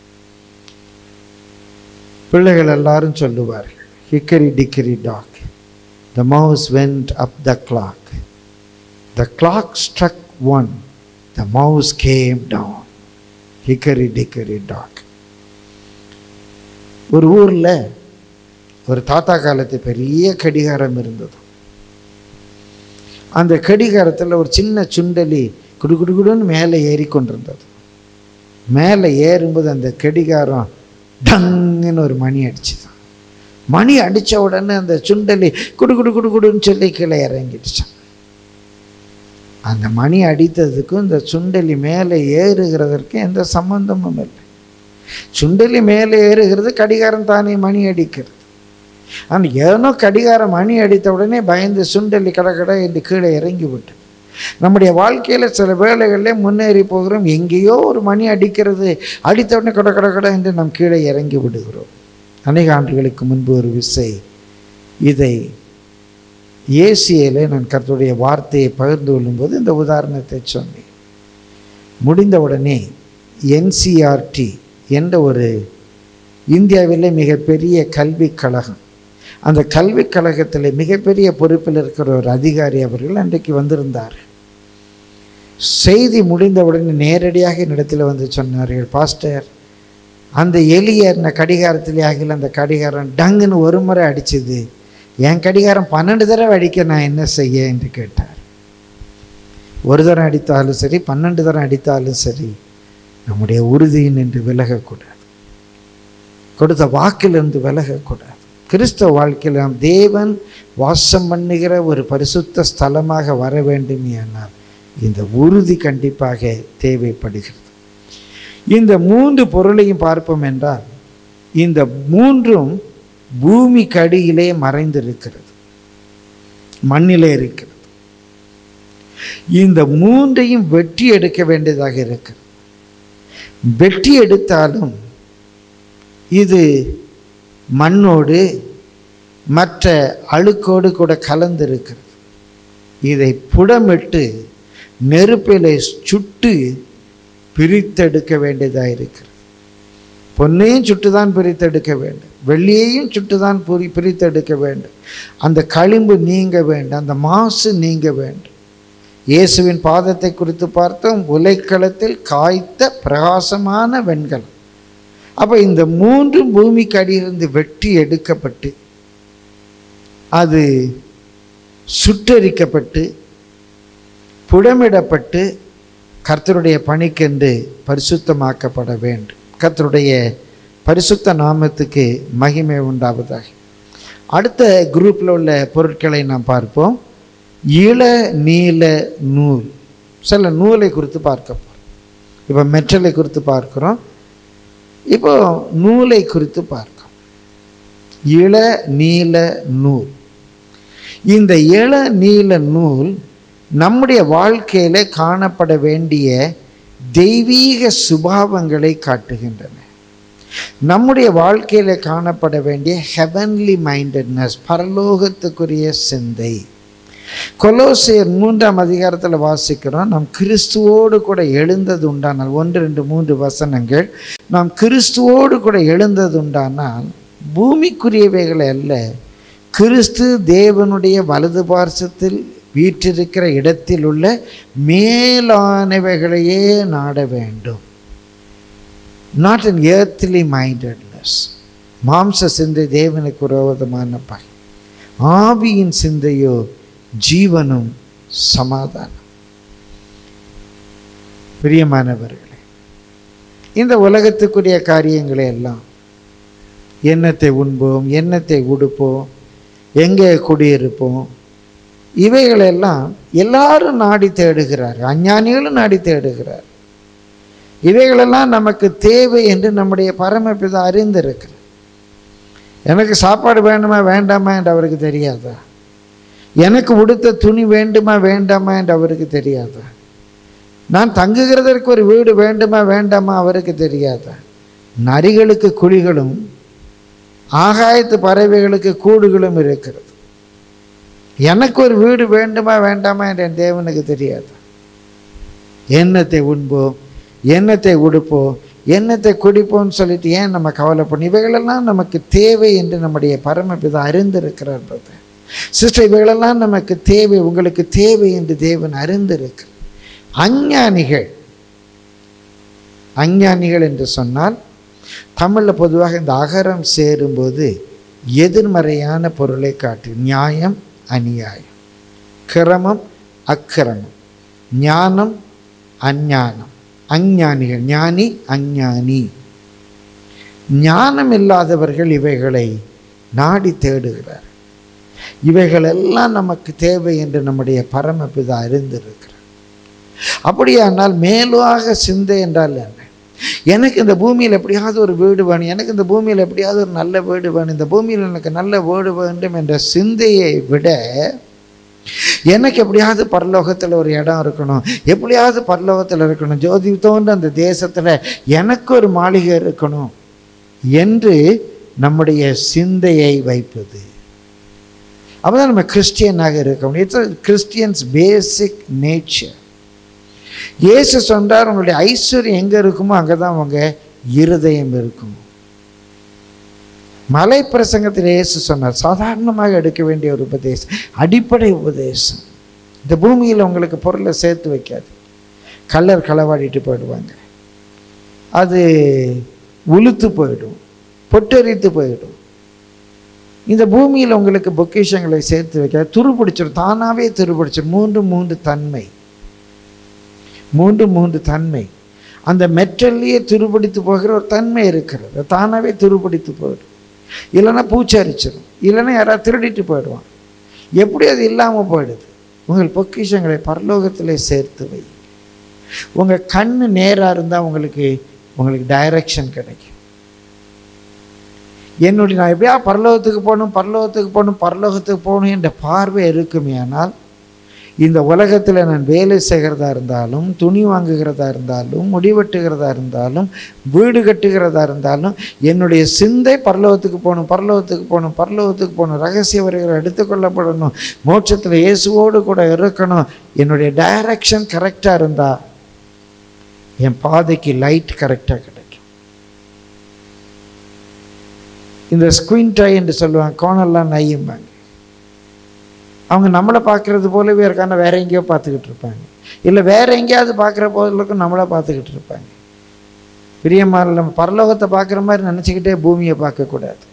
பிள்ளைகள் எல்லாரும் சொல்லுவார்கள் hickory dickory dock the mouse went up the clock the clock struck one the mouse came down hickory dickory dock ஒரு ஊரில் ஒரு தாத்தா காலத்து பெரிய கடிகாரம் இருந்தது அந்த கடிகாரத்தில் ஒரு சின்ன சுண்டலி குடு குடு குடுன்னு மேலே ஏறி கொண்டிருந்தது மேலே ஏறும்போது அந்த கடிகாரம் டங்குன்னு ஒரு மணி அடிச்சுதான் மணி அடித்த உடனே அந்த சுண்டலி குடு குடு குடு குடுன்னு சொல்லி கீழே இறங்கிடுச்சான் அந்த மணி அடித்ததுக்கும் இந்த சுண்டலி மேலே ஏறுகிறதற்கும் எந்த சம்பந்தமும் இல்லை சுண்டலி மேலே ஏறுகிறது கடிகாரம் தானே மணி அடிக்கிறது ஆனால் ஏனோ கடிகாரம் மணி அடித்த உடனே பயந்து சுண்டலி கடகட என்று கீழே இறங்கி விட்டு நம்முடைய வாழ்க்கையில் சில வேளைகளில் முன்னேறி போகிறோம் எங்கேயோ ஒரு மணி அடிக்கிறது அடித்த உடனே கட கட கட என்று நாம் கீழே இறங்கி விடுகிறோம் அநேக ஆண்டுகளுக்கு முன்பு ஒரு விசை இதை ஏசியிலே நான் கர்த்தருடைய வார்த்தையை பகிர்ந்து கொள்ளும்போது இந்த உதாரணத்தை சொன்னேன் முடிந்தவுடனே என்சிஆர்டி என்ற ஒரு இந்தியாவிலே மிகப்பெரிய கல்விக் கழகம் அந்த கல்விக் கழகத்தில் மிகப்பெரிய பொறுப்பில் இருக்கிற ஒரு அதிகாரி அவர்கள் அன்றைக்கு வந்திருந்தார் செய்தி முடிந்தவுடனே நேரடியாக என்னிடத்தில் வந்து சொன்னார்கள் பாஸ்டர் அந்த எலிய அந்த கடிகாரத்திலே ஆகில அந்த கடிகாரம் டங்குன்னு ஒரு முறை அடிச்சது என் கடிகாரம் பன்னெண்டு தடவை அடிக்க நான் என்ன செய்ய என்று கேட்டார் ஒரு தரம் அடித்தாலும் சரி பன்னெண்டு தரம் அடித்தாலும் சரி நம்முடைய உறுதியின் என்று விலகக்கூடாது கொடுத்த வாக்கிலிருந்து விலகக்கூடாது கிறிஸ்தவ வாழ்க்கையில் நாம் தேவன் வாசம் பண்ணுகிற ஒரு பரிசுத்த ஸ்தலமாக வர வேண்டும் ஆனால் இந்த உறுதி கண்டிப்பாக தேவைப்படுகிறது இந்த மூன்று பொருளையும் பார்ப்போம் என்றால் இந்த மூன்றும் பூமிக்கு அடியிலே மறைந்திருக்கிறது மண்ணிலே இருக்கிறது இந்த மூன்றையும் வெட்டி எடுக்க வேண்டியதாக இருக்கிறது வெட்டி எடுத்தாலும் இது மண்ணோடு மற்ற அழுக்கோடு கூட கலந்திருக்கிறது இதை புடமிட்டு நெருப்பிலை சுட்டு பிரித்தெடுக்க வேண்டியதாக இருக்கிறது பொன்னையும் சுட்டு தான் பிரித்தெடுக்க வேண்டும் வெள்ளியையும் சுட்டு தான் புரி பிரித்தெடுக்க வேண்டும் அந்த களிம்பு நீங்க வேண்டும் அந்த மாசு நீங்க வேண்டும் இயேசுவின் பாதத்தை குறித்து பார்த்தோம் உலைக்களத்தில் காய்த்த பிரகாசமான வெண்கலம் அப்போ இந்த மூன்றும் பூமிக்கு அடியிலிருந்து வெட்டி எடுக்கப்பட்டு அது சுட்டரிக்கப்பட்டு புடமிடப்பட்டு கர்த்தருடைய பணிக்கென்று பரிசுத்தமாக்கப்பட வேண்டும் கர்த்தருடைய பரிசுத்த நாமத்துக்கு மகிமை உண்டாவதாக அடுத்த குரூப்பில் உள்ள பொருட்களை நாம் பார்ப்போம் இள நீல நூல் சில நூலை குறித்து பார்க்க போகிறோம் இப்போ மெட்டலை குறித்து பார்க்குறோம் இப்போ நூலை குறித்து பார்க்கிறோம் இள நீல நூல் இந்த இள நீல நூல் நம்முடைய வாழ்க்கையில் காணப்பட வேண்டிய தெய்வீக சுபாவங்களை காட்டுகின்றன நம்முடைய வாழ்க்கையில் காணப்பட வேண்டிய ஹெவன்லி மைண்டட்னஸ் பரலோகத்துக்குரிய சிந்தை கொலோசியர் மூன்றாம் அதிகாரத்தில் வாசிக்கிறோம் நாம் கிறிஸ்துவோடு கூட எழுந்தது உண்டானால் ஒன்று ரெண்டு மூன்று வசனங்கள் நாம் கிறிஸ்துவோடு கூட எழுந்தது உண்டானால் பூமிக்குரியவைகளை அல்ல கிறிஸ்து தேவனுடைய வலது பார்சத்தில் வீற்றிருக்கிற இடத்தில் உள்ள மேலானவைகளையே நாட வேண்டும் நாட் அன் ஏர்த்லி மைண்டட்னஸ் மாம்ச சிந்தை தேவனுக்கு விரோதமான பகை ஆவியின் சிந்தையோ ஜீவனும் சமாதானம் பிரியமானவர்களே இந்த உலகத்துக்குரிய காரியங்களை எல்லாம் எண்ணத்தை உண்போம் எண்ணத்தை உடுப்போம் எங்கே குடியிருப்போம் இவைகளெல்லாம் எல்லாரும் நாடி தேடுகிறார் அஞ்ஞானிகளும் நாடி தேடுகிறார் இவைகளெல்லாம் நமக்கு தேவை என்று நம்முடைய பரமபிதா அறிந்திருக்கிறார் எனக்கு சாப்பாடு வேண்டுமா வேண்டாமா என்று அவருக்கு தெரியாதா எனக்கு உடுத்த துணி வேண்டுமா வேண்டாமா என்று அவருக்கு தெரியாதா நான் தங்குகிறதற்கு ஒரு வீடு வேண்டுமா வேண்டாமா அவருக்கு தெரியாதா நரிகளுக்கு குழிகளும் ஆகாயத்து பறவைகளுக்கு கூடுகளும் இருக்கிறது எனக்கு ஒரு வீடு வேண்டுமா வேண்டாமா என்று என் தேவனுக்கு தெரியாது எண்ணத்தை உண்போம் எண்ணத்தை உடுப்போம் எண்ணத்தை குடிப்போம்னு சொல்லிட்டு ஏன் நம்ம கவலைப்படணும் இவைகளெல்லாம் நமக்கு தேவை என்று நம்முடைய பரமபிதா அறிந்திருக்கிறார் brother. சிஸ்டர் இவைகளெல்லாம் நமக்கு தேவை உங்களுக்கு தேவை என்று தேவன் அறிந்திருக்கிறார் அஞ்ஞானிகள் அஞ்ஞானிகள் என்று சொன்னால் தமிழில் பொதுவாக இந்த அகரம் சேரும்போது எதிர்மறையான பொருளை காட்டு நியாயம் அநியாயம் கிரமம் அக்கிரமம் ஞானம் அஞ்ஞானம் அஞ்ஞானிகள் ஞானி அஞ்ஞானி ஞானம் இல்லாதவர்கள் இவைகளை நாடி தேடுகிறார் இவைகளெல்லாம் நமக்கு தேவை என்று நம்முடைய பரமபிதா அறிந்திருக்கிறார் அப்படியானால் மேலாக சிந்தை என்றால் என்ன எனக்கு இந்த பூமியில் எப்படியாவது ஒரு வீடு வேணும் எனக்கு இந்த பூமியில் எப்படியாவது ஒரு நல்ல வீடு வேணும் இந்த பூமியில் எனக்கு நல்ல வீடு வேண்டும் என்ற சிந்தையை விட எனக்கு எப்படியாவது பரலோகத்தில் ஒரு இடம் இருக்கணும் எப்படியாவது பரலோகத்தில் இருக்கணும் ஜோதி தோன்ற அந்த தேசத்தில் எனக்கு ஒரு மாளிகை இருக்கணும் என்று நம்முடைய சிந்தையை வைப்பது அப்பதான் நம்ம கிறிஸ்டியனாக இருக்க முடியும் இட்ஸ் கிறிஸ்டியன்ஸ் பேசிக் நேச்சர் இயேசு சொன்னார் உங்களுடைய ஐஸ்வர்யம் எங்கே இருக்குமோ அங்கே தான் உங்க இருதயம் இருக்கும் மலை பிரசங்கத்தில் இயேசு சொன்னார் சாதாரணமாக எடுக்க வேண்டிய ஒரு உபதேசம் அடிப்படை உபதேசம் இந்த பூமியில் உங்களுக்கு பொருளை சேர்த்து வைக்காது கல்லர் களவாடிட்டு போயிடுவாங்க அது உளுத்து போயிடும் பொட்டரித்து போயிடும் இந்த பூமியில் உங்களுக்கு பொக்கிஷங்களை சேர்த்து வைக்க துரு பிடிச்சிடும் தானாகவே துரு பிடிச்சிடும் மூன்று மூன்று தன்மை மூன்று மூன்று தன்மை அந்த மெட்டல்லையே துருபிடித்து போகிற ஒரு தன்மை இருக்கிறது அது தானாகவே துருபிடித்து போயிடும் இல்லைன்னா பூச்சரிச்சிடும் இல்லைன்னா யாராவது திருடிட்டு போயிடுவான் எப்படி அது இல்லாமல் போயிடுது உங்கள் பொக்கிஷங்களை பரலோகத்திலே சேர்த்து வை உங்கள் கண்ணு நேராக இருந்தால் உங்களுக்கு உங்களுக்கு டைரக்ஷன் கிடைக்கும் என்னுடைய நான் எப்படியா பரலோகத்துக்கு போகணும் பரலோகத்துக்கு போகணும் பரலோகத்துக்கு போகணும் என்ற பார்வை இருக்குமே ஆனால் இந்த உலகத்தில் நான் வேலை செய்கிறதா இருந்தாலும் துணி வாங்குகிறதா இருந்தாலும் முடிவெட்டுகிறதா இருந்தாலும் வீடு கட்டுகிறதா இருந்தாலும் என்னுடைய சிந்தை பரலோகத்துக்கு போகணும் பரலோகத்துக்கு போகணும் பரலோகத்துக்கு போகணும் ரகசிய வரிகளை எடுத்துக்கொள்ளப்படணும் மோட்சத்தில் இயேசுவோடு கூட இருக்கணும் என்னுடைய டைரக்ஷன் கரெக்டாக இருந்தால் என் பாதைக்கு லைட் கரெக்டாக கிடைக்கும் இந்த ஸ்குவின் டை என்று சொல்லுவாங்க கோணெல்லாம் நையும்பாங்க அவங்க நம்மளை பார்க்குறது போலவே இருக்காங்க வேற எங்கேயோ பார்த்துக்கிட்டு இருப்பாங்க இல்லை வேற எங்கேயாவது பார்க்குற போதுக்கும் நம்மளை பார்த்துக்கிட்டு இருப்பாங்க பிரியமான நம்ம பரலோகத்தை பார்க்குற மாதிரி நினச்சிக்கிட்டே பூமியை பார்க்கக்கூடாது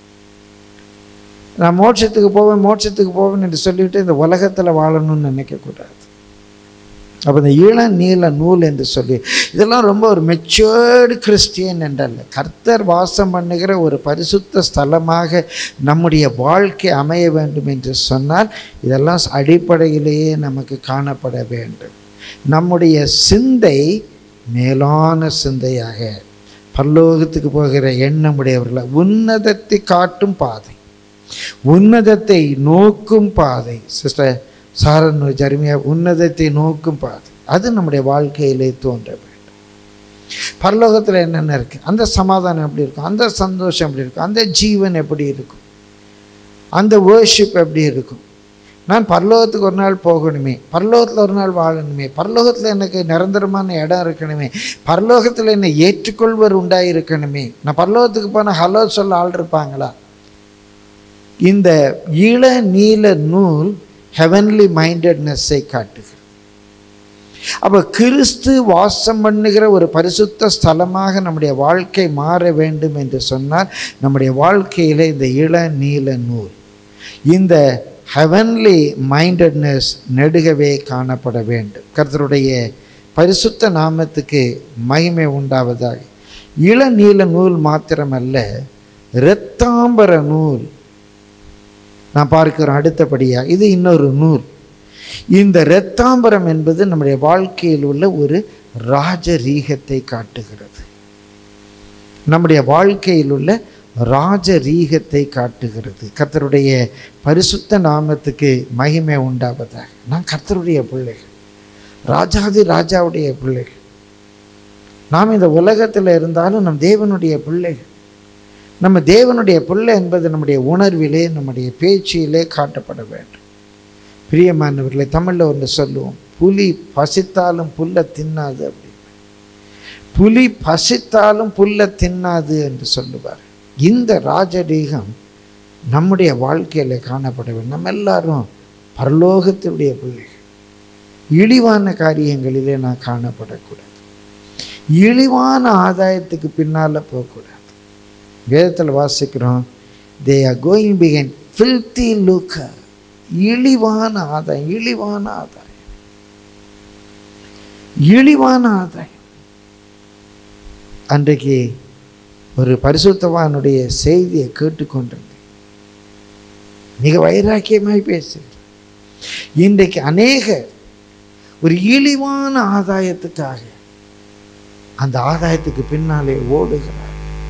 நான் மோட்சத்துக்கு போவேன் மோட்சத்துக்கு போவேன் என்று சொல்லிவிட்டு இந்த உலகத்தில் வாழணும்னு நினைக்கக்கூடாது அப்போ இந்த இளம் நீல நூல் என்று சொல்லி இதெல்லாம் ரொம்ப ஒரு மெச்சூர்டு கிறிஸ்டியன் என்றல்ல கர்த்தர் வாசம் பண்ணுகிற ஒரு பரிசுத்த ஸ்தலமாக நம்முடைய வாழ்க்கை அமைய வேண்டும் என்று சொன்னால் இதெல்லாம் அடிப்படையிலேயே நமக்கு காணப்பட வேண்டும் நம்முடைய சிந்தை மேலான சிந்தையாக பரலோகத்துக்கு போகிற எண்ணமுடையவர்களை உன்னதத்தை காட்டும் பாதை உன்னதத்தை நோக்கும் பாதை சிஸ்டர் சாரன் ஜருமையா உன்னதத்தை நோக்கும் பாதை அது நம்முடைய வாழ்க்கையிலே தோன்ற வேண்டும் பரலோகத்தில் என்னென்ன இருக்குது அந்த சமாதானம் எப்படி இருக்கும் அந்த சந்தோஷம் எப்படி இருக்கும் அந்த ஜீவன் எப்படி இருக்கும் அந்த வேர்ஷிப் எப்படி இருக்கும் நான் பரலோகத்துக்கு ஒரு நாள் போகணுமே பரலோகத்தில் ஒரு நாள் வாழணுமே பரலோகத்தில் எனக்கு நிரந்தரமான இடம் இருக்கணுமே பரலோகத்தில் என்னை ஏற்றுக்கொள்வர் உண்டாயிருக்கணுமே நான் பரலோகத்துக்கு போனால் ஹலோ சொல்ல ஆள் இருப்பாங்களா இந்த இள நீல நூல் ஹெவன்லி மைண்டட்னஸை காட்டுகிறது அப்போ கிறிஸ்து வாசம் பண்ணுகிற ஒரு பரிசுத்த ஸ்தலமாக நம்முடைய வாழ்க்கை மாற வேண்டும் என்று சொன்னால் நம்முடைய வாழ்க்கையில் இந்த இள நீல நூல் இந்த ஹெவன்லி மைண்டட்னஸ் நெடுகவே காணப்பட வேண்டும் கர்த்தருடைய பரிசுத்த நாமத்துக்கு மகிமை உண்டாவதாக இள நீல நூல் மாத்திரமல்ல இரத்தாம்பர நூல் நான் பார்க்கிறோம் அடுத்தபடியாக இது இன்னொரு நூல் இந்த இரத்தாம்பரம் என்பது நம்முடைய வாழ்க்கையில் உள்ள ஒரு ராஜரீகத்தை காட்டுகிறது நம்முடைய வாழ்க்கையில் உள்ள ராஜரீகத்தை காட்டுகிறது கர்த்தருடைய பரிசுத்த நாமத்துக்கு மகிமை உண்டாவதாக நான் கர்த்தருடைய பிள்ளைகள் ராஜாதி ராஜாவுடைய பிள்ளைகள் நாம் இந்த உலகத்தில் இருந்தாலும் நம் தேவனுடைய பிள்ளைகள் நம்ம தேவனுடைய பிள்ளை என்பது நம்முடைய உணர்விலே நம்முடைய பேச்சிலே காட்டப்பட வேண்டும் பிரியமானவர்களை தமிழில் ஒன்று சொல்லுவோம் புலி பசித்தாலும் புல்லை தின்னாது அப்படின்னு புலி பசித்தாலும் புல்லை தின்னாது என்று சொல்லுவார் இந்த ராஜரீகம் நம்முடைய வாழ்க்கையில் காணப்பட வேண்டும் நம்ம எல்லாரும் பரலோகத்துடைய பிள்ளைகள் இழிவான காரியங்களிலே நான் காணப்படக்கூடாது இழிவான ஆதாயத்துக்கு பின்னால் போகக்கூடாது வேதத்தில் வாசிக்கிறோம் தே ஆர் கோயிங் பிகைன் ஃபில்தி லுக்க இழிவான ஆதாயம் இழிவான ஆதாயம் இழிவான ஆதாயம் அன்றைக்கு ஒரு பரிசுத்தவானுடைய செய்தியை கேட்டுக்கொண்டிருந்தேன் மிக வைராக்கியமாய் பேசுகிறேன் இன்றைக்கு அநேக ஒரு இழிவான ஆதாயத்துக்காக அந்த ஆதாயத்துக்கு பின்னாலே ஓடுகிறார்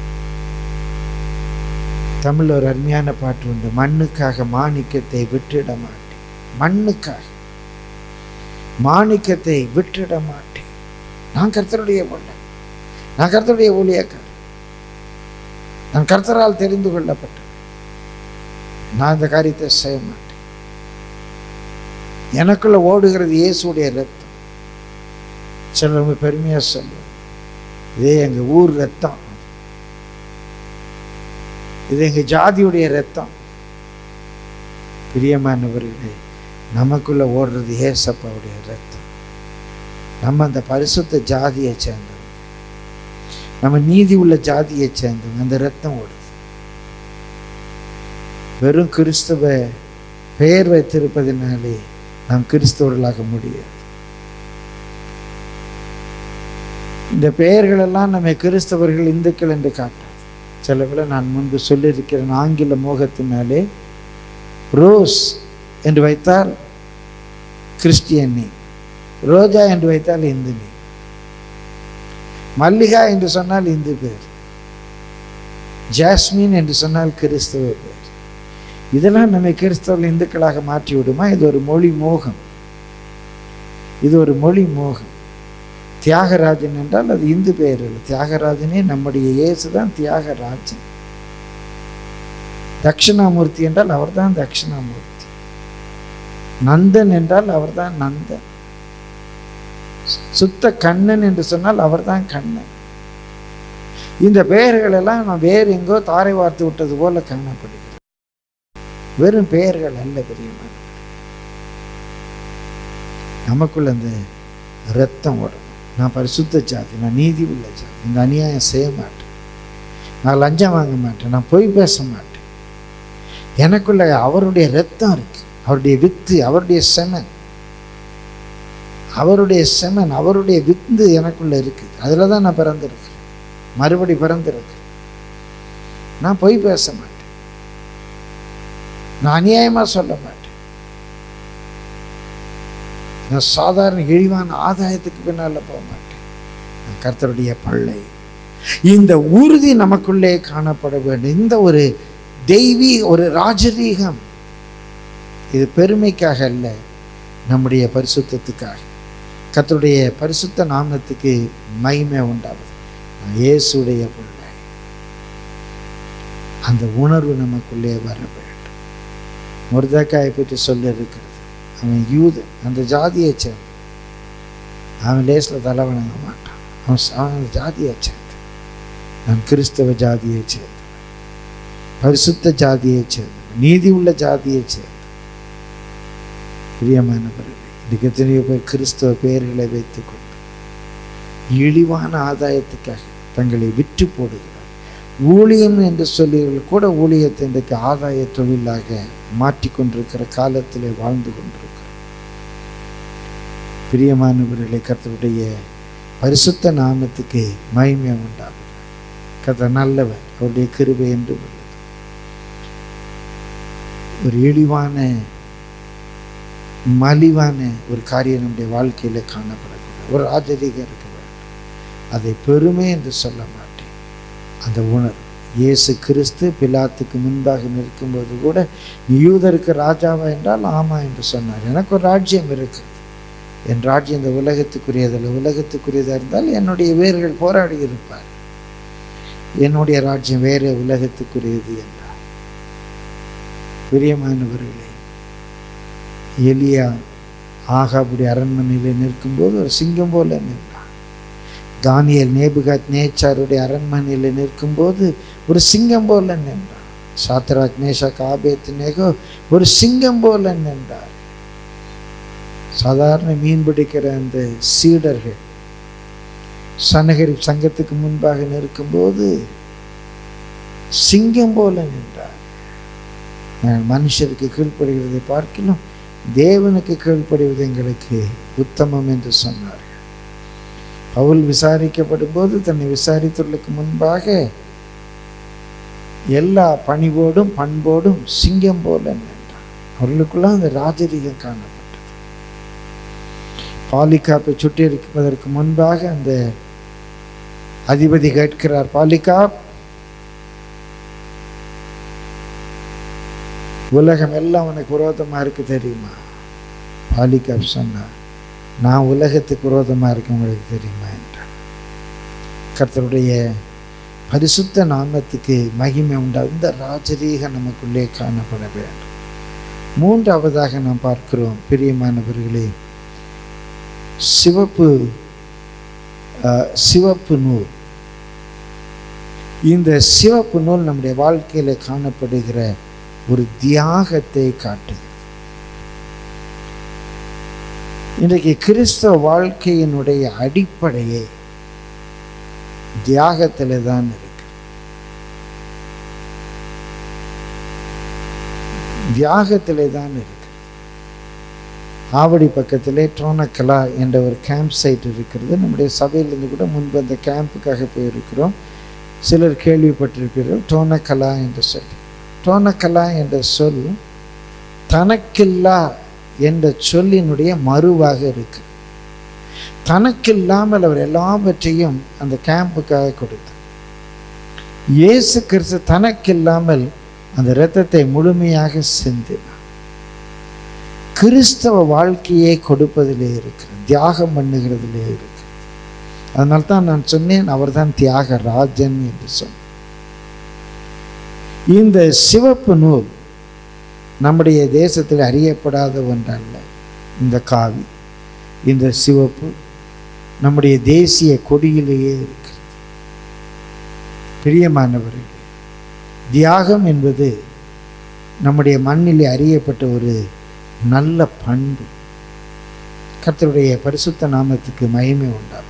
தமிழ் ஒரு அருமையான பாட்டு உண்டு மண்ணுக்காக மாணிக்கத்தை விட்டுட மாட்டேன் மண்ணுக்காக மாணிக்கத்தை விட்டுட மாட்டேன் நான் கர்த்தருடைய பிள்ளை நான் கர்த்தருடைய ஊழியக்காரர் நான் கர்த்தரால் தெரிந்து கொள்ளப்பட்டேன் நான் இந்த காரியத்தை செய்ய மாட்டேன் எனக்குள்ள ஓடுகிறது இயேசுடைய ரத்தம் சிலவங்க பெருமையாக சொல்லுவோம் இதே எங்கள் ஊர் ரத்தம் இது எங்கள் ஜாதியுடைய ரத்தம் பிரியமானவர்களே நமக்குள்ள ஓடுறது ஏசப்பாவுடைய ரத்தம் நம்ம அந்த பரிசுத்த ஜாதியை சேர்ந்தவங்க நம்ம நீதி உள்ள ஜாதியை சேர்ந்தவங்க அந்த ரத்தம் ஓடுது வெறும் கிறிஸ்துவ பெயர் வைத்திருப்பதினாலே நாம் கிறிஸ்தவர்களாக முடியாது இந்த பெயர்களெல்லாம் நம்ம கிறிஸ்தவர்கள் இந்துக்கள் என்று காட்டாது சில வேளை நான் முன்பு சொல்லியிருக்கிறேன் ஆங்கில மோகத்தினாலே ரோஸ் என்று வைத்தால் கிறிஸ்டியன் நேம் ரோஜா என்று வைத்தால் இந்து நேம் மல்லிகா என்று சொன்னால் இந்து பேர் ஜாஸ்மின் என்று சொன்னால் கிறிஸ்தவ பேர் இதெல்லாம் நம்மை கிறிஸ்தவர்கள் இந்துக்களாக மாற்றி விடுமா இது ஒரு மொழி மோகம் இது ஒரு மொழி மோகம் தியாகராஜன் என்றால் அது இந்து பெயர் இல்லை தியாகராஜனே நம்முடைய இயேசு தான் தியாகராஜன் தட்சிணாமூர்த்தி என்றால் அவர்தான் தட்சிணாமூர்த்தி நந்தன் என்றால் அவர்தான் நந்தன் சுத்த கண்ணன் என்று சொன்னால் அவர்தான் கண்ணன் இந்த பெயர்கள் எல்லாம் நான் வேறு எங்கோ தாரை வார்த்து விட்டது போல காணப்படுகிறது வெறும் பெயர்கள் அல்ல பெரியமான நமக்குள்ள அந்த ரத்தம் ஓடணும் நான் பரிசுத்த ஜாதி நான் நீதி உள்ள ஜாதி இந்த அநியாயம் செய்ய மாட்டேன் நான் லஞ்சம் வாங்க மாட்டேன் நான் பொய் பேச மாட்டேன் எனக்குள்ள அவருடைய ரத்தம் இருக்கு அவருடைய வித்து அவருடைய செமன் அவருடைய செமன் அவருடைய வித்து எனக்குள்ள இருக்கு அதில் தான் நான் பிறந்திருக்கேன் மறுபடி பிறந்திருக்கேன் நான் பொய் பேச மாட்டேன் நான் அநியாயமாக சொல்ல மாட்டேன் நான் சாதாரண இழிவான ஆதாயத்துக்கு பின்னால் போக மாட்டேன் நான் கர்த்தருடைய பள்ளை இந்த உறுதி நமக்குள்ளே காணப்பட வேண்டும் இந்த ஒரு தெய்வீ ஒரு ராஜரீகம் இது பெருமைக்காக அல்ல நம்முடைய பரிசுத்தத்துக்காக கர்த்தருடைய பரிசுத்த நாமத்துக்கு மகிமை உண்டாகுது நான் இயேசுடைய பிள்ளை அந்த உணர்வு நமக்குள்ளே வர வேண்டும் முருதக்காயை பற்றி சொல்ல இருக்கிறது அவன் யூதன் அந்த ஜாதியை சேர்ந்து அவன் லேசில் தலை வணங்க மாட்டான் அவன் ச- அவன் அந்த ஜாதியை சேர்ந்து நான் கிறிஸ்தவ ஜாதியை சேர்ந்து பரிசுத்த ஜாதியை சேர்ந்து நீதி உள்ள ஜாதியை சேர்ந்து பிரியமானவர்களே இன்றைக்கு எத்தனையோ பேர் கிறிஸ்தவ பெயர்களை வைத்துக்கொண்டு இழிவான ஆதாயத்துக்காக தங்களை விற்று போடுகிறார் ஊழியம் என்று சொல்லியவர்கள் கூட ஊழியத்தை இன்றைக்கு ஆதாய தொழிலாக மாற்றிக்கொண்டிருக்கிற காலத்திலே வாழ்ந்து கொண்டிருக்கிறோம் பிரியமானவர்களை கர்த்தருடைய பரிசுத்த நாமத்துக்கு மகிமை உண்டாகும் கர்த்தர் நல்லவர் அவருடைய கிருபை என்று உள்ளது ஒரு இழிவான மலிவான ஒரு காரியம் நம்முடைய வாழ்க்கையில காணப்படக்கூடாது ஒரு ஆச்சரியம் இருக்க வேண்டும் அதை பெருமை என்று சொல்ல மாட்டேன் அந்த உணர்வு இயேசு கிறிஸ்து பிலாத்துக்கு முன்பாக நிற்கும்போது கூட நீ யூதருக்கு ராஜாவா என்றால் ஆமா என்று சொன்னார் எனக்கு ஒரு ராஜ்யம் இருக்கு என் ராஜ்யம் இந்த உலகத்துக்குரியதில்லை உலகத்துக்குரியதாக இருந்தால் என்னுடைய வேர்கள் போராடி இருப்பார் என்னுடைய ராஜ்யம் வேறு உலகத்துக்குரியது என்றார் பிரியமானவர்களே எலியா ஆகாபுடைய அரண்மனையில் நிற்கும்போது ஒரு சிங்கம் போல நின்றான் தானியல் நேபுகாத் நேச்சாருடைய அரண்மனையில் நிற்கும்போது ஒரு சிங்கம் போல நின்றான் சாத்ராக் மேஷாக் ஆபேத் நேகோ ஒரு சிங்கம் போல நின்றார் சாதாரண மீன் பிடிக்கிற அந்த சீடர்கள் சனகரி சங்கத்துக்கு முன்பாக நிற்கும்போது சிங்கம் போல நின்றார் நாங்கள் மனுஷருக்கு கீழ்ப்படுகிறதை பார்க்கலாம் தேவனுக்கு கீழ்ப்படிவது எங்களுக்கு உத்தமம் என்று சொன்னார்கள் பவுல் விசாரிக்கப்படும் போது தன்னை விசாரித்தவர்களுக்கு முன்பாக எல்லா பணிவோடும் பண்போடும் சிங்கம் போல நின்றான் அவர்களுக்குள்ள அந்த ராஜரீகம் காணப்பட்டது பாலிகாப்பை சுட்டி இருப்பதற்கு முன்பாக அந்த அதிபதி கேட்கிறார் பாலிகாப் உலகம் எல்லாம் உனக்கு விரோதமா இருக்கு தெரியுமா பாலிகாப் சொன்னார் நான் உலகத்துக்கு விரோதமா இருக்க உங்களுக்கு தெரியுமா என்றார் கர்த்தருடைய பரிசுத்த நாமத்துக்கு மகிமை உண்டாகும் இந்த ராஜரீகம் நமக்குள்ளே காணப்பட வேண்டும் மூன்றாவதாக நாம் பார்க்கிறோம் பிரியமானவர்களே சிவப்பு அஹ், சிவப்பு நூல் இந்த சிவப்பு நூல் நம்முடைய வாழ்க்கையில காணப்படுகிற ஒரு தியாகத்தை காட்டுகிறது இன்றைக்கு கிறிஸ்தவ வாழ்க்கையினுடைய அடிப்படையே தியாகத்திலே தான் இருக்கு தியாகத்திலே தான் இருக்கு ஆவடி பக்கத்திலே ட்ரோனக்கலா என்ற ஒரு கேம்ப் சைட் இருக்கிறது நம்முடைய சபையிலிருந்து கூட முன்பு அந்த கேம்புக்காக போயிருக்கிறோம் சிலர் கேள்விப்பட்டிருப்பீர்கள் டோனக்கலா என்று சொல்லி டோனக்கலா என்ற சொல் தனக்கில்லா என்ற சொல்லினுடைய மறுவாக இருக்கு தனக்கில்லாமல் அவர் எல்லாவற்றையும் அந்த கேம்புக்காக கொடுத்தார் இயேசு கிறிஸ்து தனக்கில்லாமல் அந்த இரத்தத்தை முழுமையாக சிந்தினார் கிறிஸ்தவ வாழ்க்கையை கொடுப்பதிலே இருக்கிறது தியாகம் பண்ணுகிறதிலே இருக்கு அதனால தான் நான் சொன்னேன் அவர்தான் தியாக ராஜன் என்று சொன்னேன் இந்த சிவப்பு நூல் நம்முடைய தேசத்தில் அறியப்படாத ஒன்றல்ல இந்த காவி இந்த சிவப்பு நம்முடைய தேசிய கொடியிலேயே இருக்கிறது பிரியமானவர்களே தியாகம் என்பது நம்முடைய மண்ணிலே அறியப்பட்ட ஒரு நல்ல பண்பு கர்த்தருடைய பரிசுத்த நாமத்துக்கு மகிமை உண்டாகும்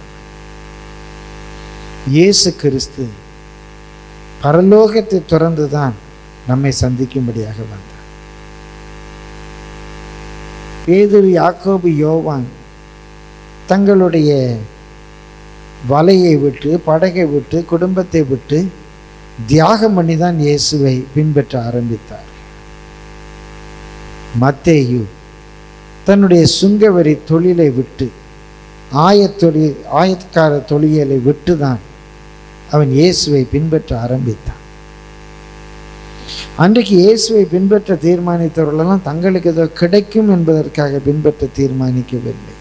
இயேசு கிறிஸ்து பரலோகத்தை துறந்து தான் நம்மை சந்திக்கும்படியாக வந்தார் பேதுரு யாக்கோபு யோவான் தங்களுடைய வலையை விட்டு படகை விட்டு குடும்பத்தை விட்டு தியாகம் பண்ணி தான் இயேசுவை பின்பற்ற ஆரம்பித்தார் மத்தேயு தன்னுடைய சுங்கவரி தொழிலை விட்டு ஆயத்தொழில் ஆயத்கார தொழிலை விட்டு தான் அவன் இயேசுவை பின்பற்ற ஆரம்பித்தான் அன்றைக்கு இயேசுவை பின்பற்ற தீர்மானித்தவர்களெல்லாம் தங்களுக்கு ஏதோ கிடைக்கும் என்பதற்காக பின்பற்ற தீர்மானிக்கவில்லை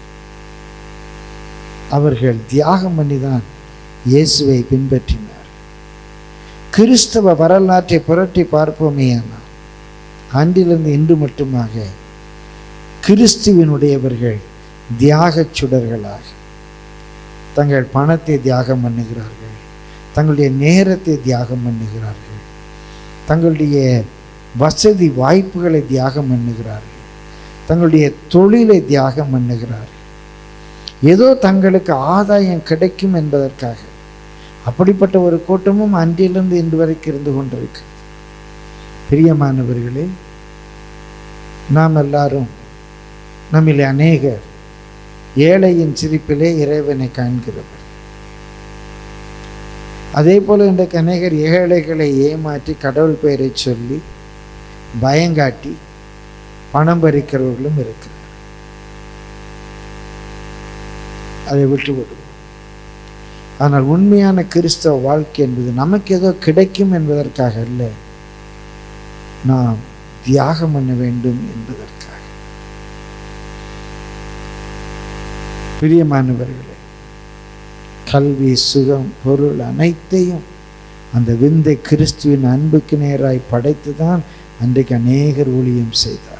அவர்கள் தியாகம் பண்ணி தான் இயேசுவை பின்பற்றினார் கிறிஸ்தவ வரலாற்றை புரட்டி பார்ப்போமேயானால் அன்றிலிருந்து இன்று மட்டுமாக கிறிஸ்துவினுடையவர்கள் தியாகச் சுடர்களாக தங்கள் பணத்தை தியாகம் பண்ணுகிறார்கள் தங்களுடைய நேரத்தை தியாகம் பண்ணுகிறார்கள் தங்களுடைய வசதி வாய்ப்புகளை தியாகம் பண்ணுகிறார்கள் தங்களுடைய தொழிலை தியாகம் பண்ணுகிறார்கள் ஏதோ தங்களுக்கு ஆதாயம் கிடைக்கும் என்பதற்காக அப்படிப்பட்ட ஒரு கூட்டமும் அன்றிலிருந்து இன்று வரைக்கும் இருந்து கொண்டிருக்கு பிரியமானவர்களே நாம் எல்லாரும் நம்மில் அநேகர் ஏழையின் சிரிப்பிலே இறைவனை காண்கிறவர் அதே போல இன்றைக்கு அநேகர் ஏழைகளை ஏமாற்றி கடவுள் பெயரை சொல்லி பயங்காட்டி பணம் பறிக்கிறவர்களும் இருக்கிறார் அதை விட்டு விடுவோம் ஆனால் உண்மையான கிறிஸ்தவ வாழ்க்கை என்பது நமக்கு ஏதோ கிடைக்கும் என்பதற்காக அல்ல நாம் தியாகம் பண்ண வேண்டும் என்பதற்காக பிரியமானவர்களே கல்வி சுகம் பொருள் அனைத்தையும் அந்த விந்தை கிறிஸ்துவின் அன்புக்கு நேராய் படைத்து தான் அன்றைக்கு அநேகர் ஊழியம் செய்தார்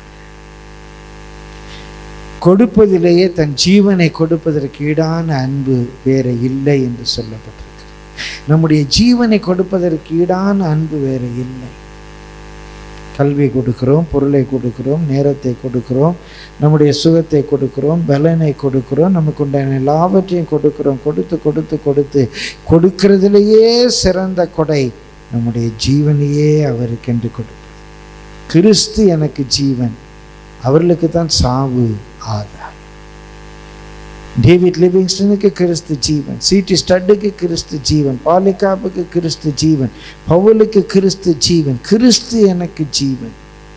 கொடுப்பதிலேயே தன் ஜீவனை கொடுப்பதற்கு ஈடான அன்பு வேற இல்லை என்று சொல்லப்பட்டிருக்கு நம்முடைய ஜீவனை கொடுப்பதற்கு ஈடான அன்பு வேற இல்லை கல்வி கொடுக்கிறோம் பொருளை கொடுக்கிறோம் நேரத்தை கொடுக்கிறோம் நம்முடைய சுகத்தை கொடுக்கிறோம் பலனை கொடுக்கிறோம் நமக்கு உண்டான எல்லாவற்றையும் கொடுக்கிறோம் கொடுத்து கொடுத்து கொடுத்து கொடுக்கிறதுலேயே சிறந்த கொடை நம்முடைய ஜீவனையே அவருக்கென்று கொடுப்பது கிறிஸ்து எனக்கு ஜீவன் அவர்களுக்கு தான் சாவு ஆதார் டேவிட் லிவிங்ஸ்டனுக்கு கிறிஸ்து ஜீவன் சிடி ஸ்டட்டுக்கு கிறிஸ்து ஜீவன் பாலிகாப்புக்கு கிறிஸ்து ஜீவன் பவுலுக்கு கிறிஸ்து ஜீவன் கிறிஸ்து எனக்கு ஜீவன்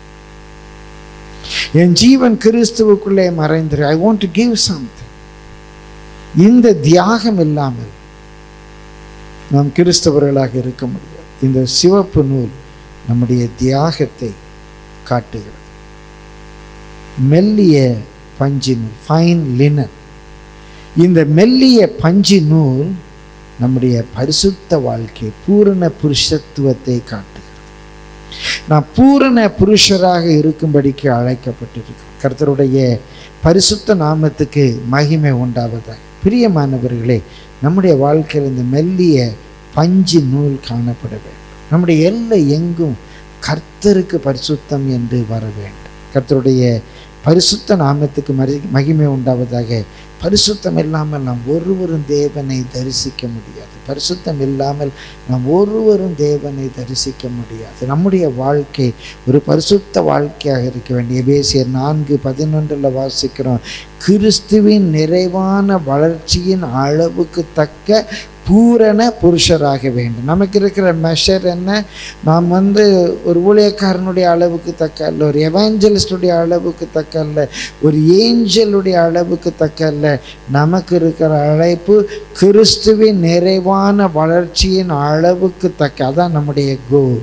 என் ஜீவன் கிறிஸ்துவுக்குள்ளே மறைந்திரு I want to give something இந்த தியாகம் இல்லாமல் நாம் கிறிஸ்தவர்களாக இருக்க முடியாது இந்த சிவப்பு நூல் நம்முடைய தியாகத்தை காட்டுகிறது மெல்லிய பஞ்சு நூல் ஃபைன் லினன் இந்த மெல்லிய பஞ்சு நூல் நம்முடைய பரிசுத்த வாழ்க்கை பூரண புருஷத்துவத்தை காட்டுகிறது நாம் பூரண புருஷராக இருக்கும்படிக்கு அழைக்கப்பட்டிருக்கிறோம் கர்த்தருடைய பரிசுத்த நாமத்துக்கு மகிமை உண்டாவதாக பிரியமானவர்களே நம்முடைய வாழ்க்கையில் இந்த மெல்லிய பஞ்சு நூல் காணப்பட வேண்டும் நம்முடைய எல்லை எங்கும் கர்த்தருக்கு பரிசுத்தம் என்று வர வேண்டும் கர்த்தருடைய பரிசுத்த நாமத்துக்கு மரி மகிமை உண்டாவதாக பரிசுத்தம் இல்லாமல் நாம் ஒருவரும் தேவனை தரிசிக்க முடியாது பரிசுத்தம் இல்லாமல் நாம் ஒருவரும் தேவனை தரிசிக்க முடியாது நம்முடைய வாழ்க்கை ஒரு பரிசுத்த வாழ்க்கையாக இருக்க வேண்டிய பேசிய நான்கு பதினொன்றில் வாசிக்கிறோம் கிறிஸ்துவின் நிறைவான வளர்ச்சியின் அளவுக்கு தக்க பூரண புருஷராக வேண்டும் நமக்கு இருக்கிற மெஷர் என்ன நாம் வந்து ஒரு ஊழியக்காரனுடைய அளவுக்கு தக்க அல்ல ஒரு எவாஞ்சலிஸ்டுடைய அளவுக்கு தக்க அல்ல ஒரு ஏஞ்சலுடைய அளவுக்கு தக்க அல்ல நமக்கு இருக்கிற அழைப்பு கிறிஸ்துவின் நிறைவான வளர்ச்சியின் அளவுக்கு தக்க அதான் நம்முடைய கோல்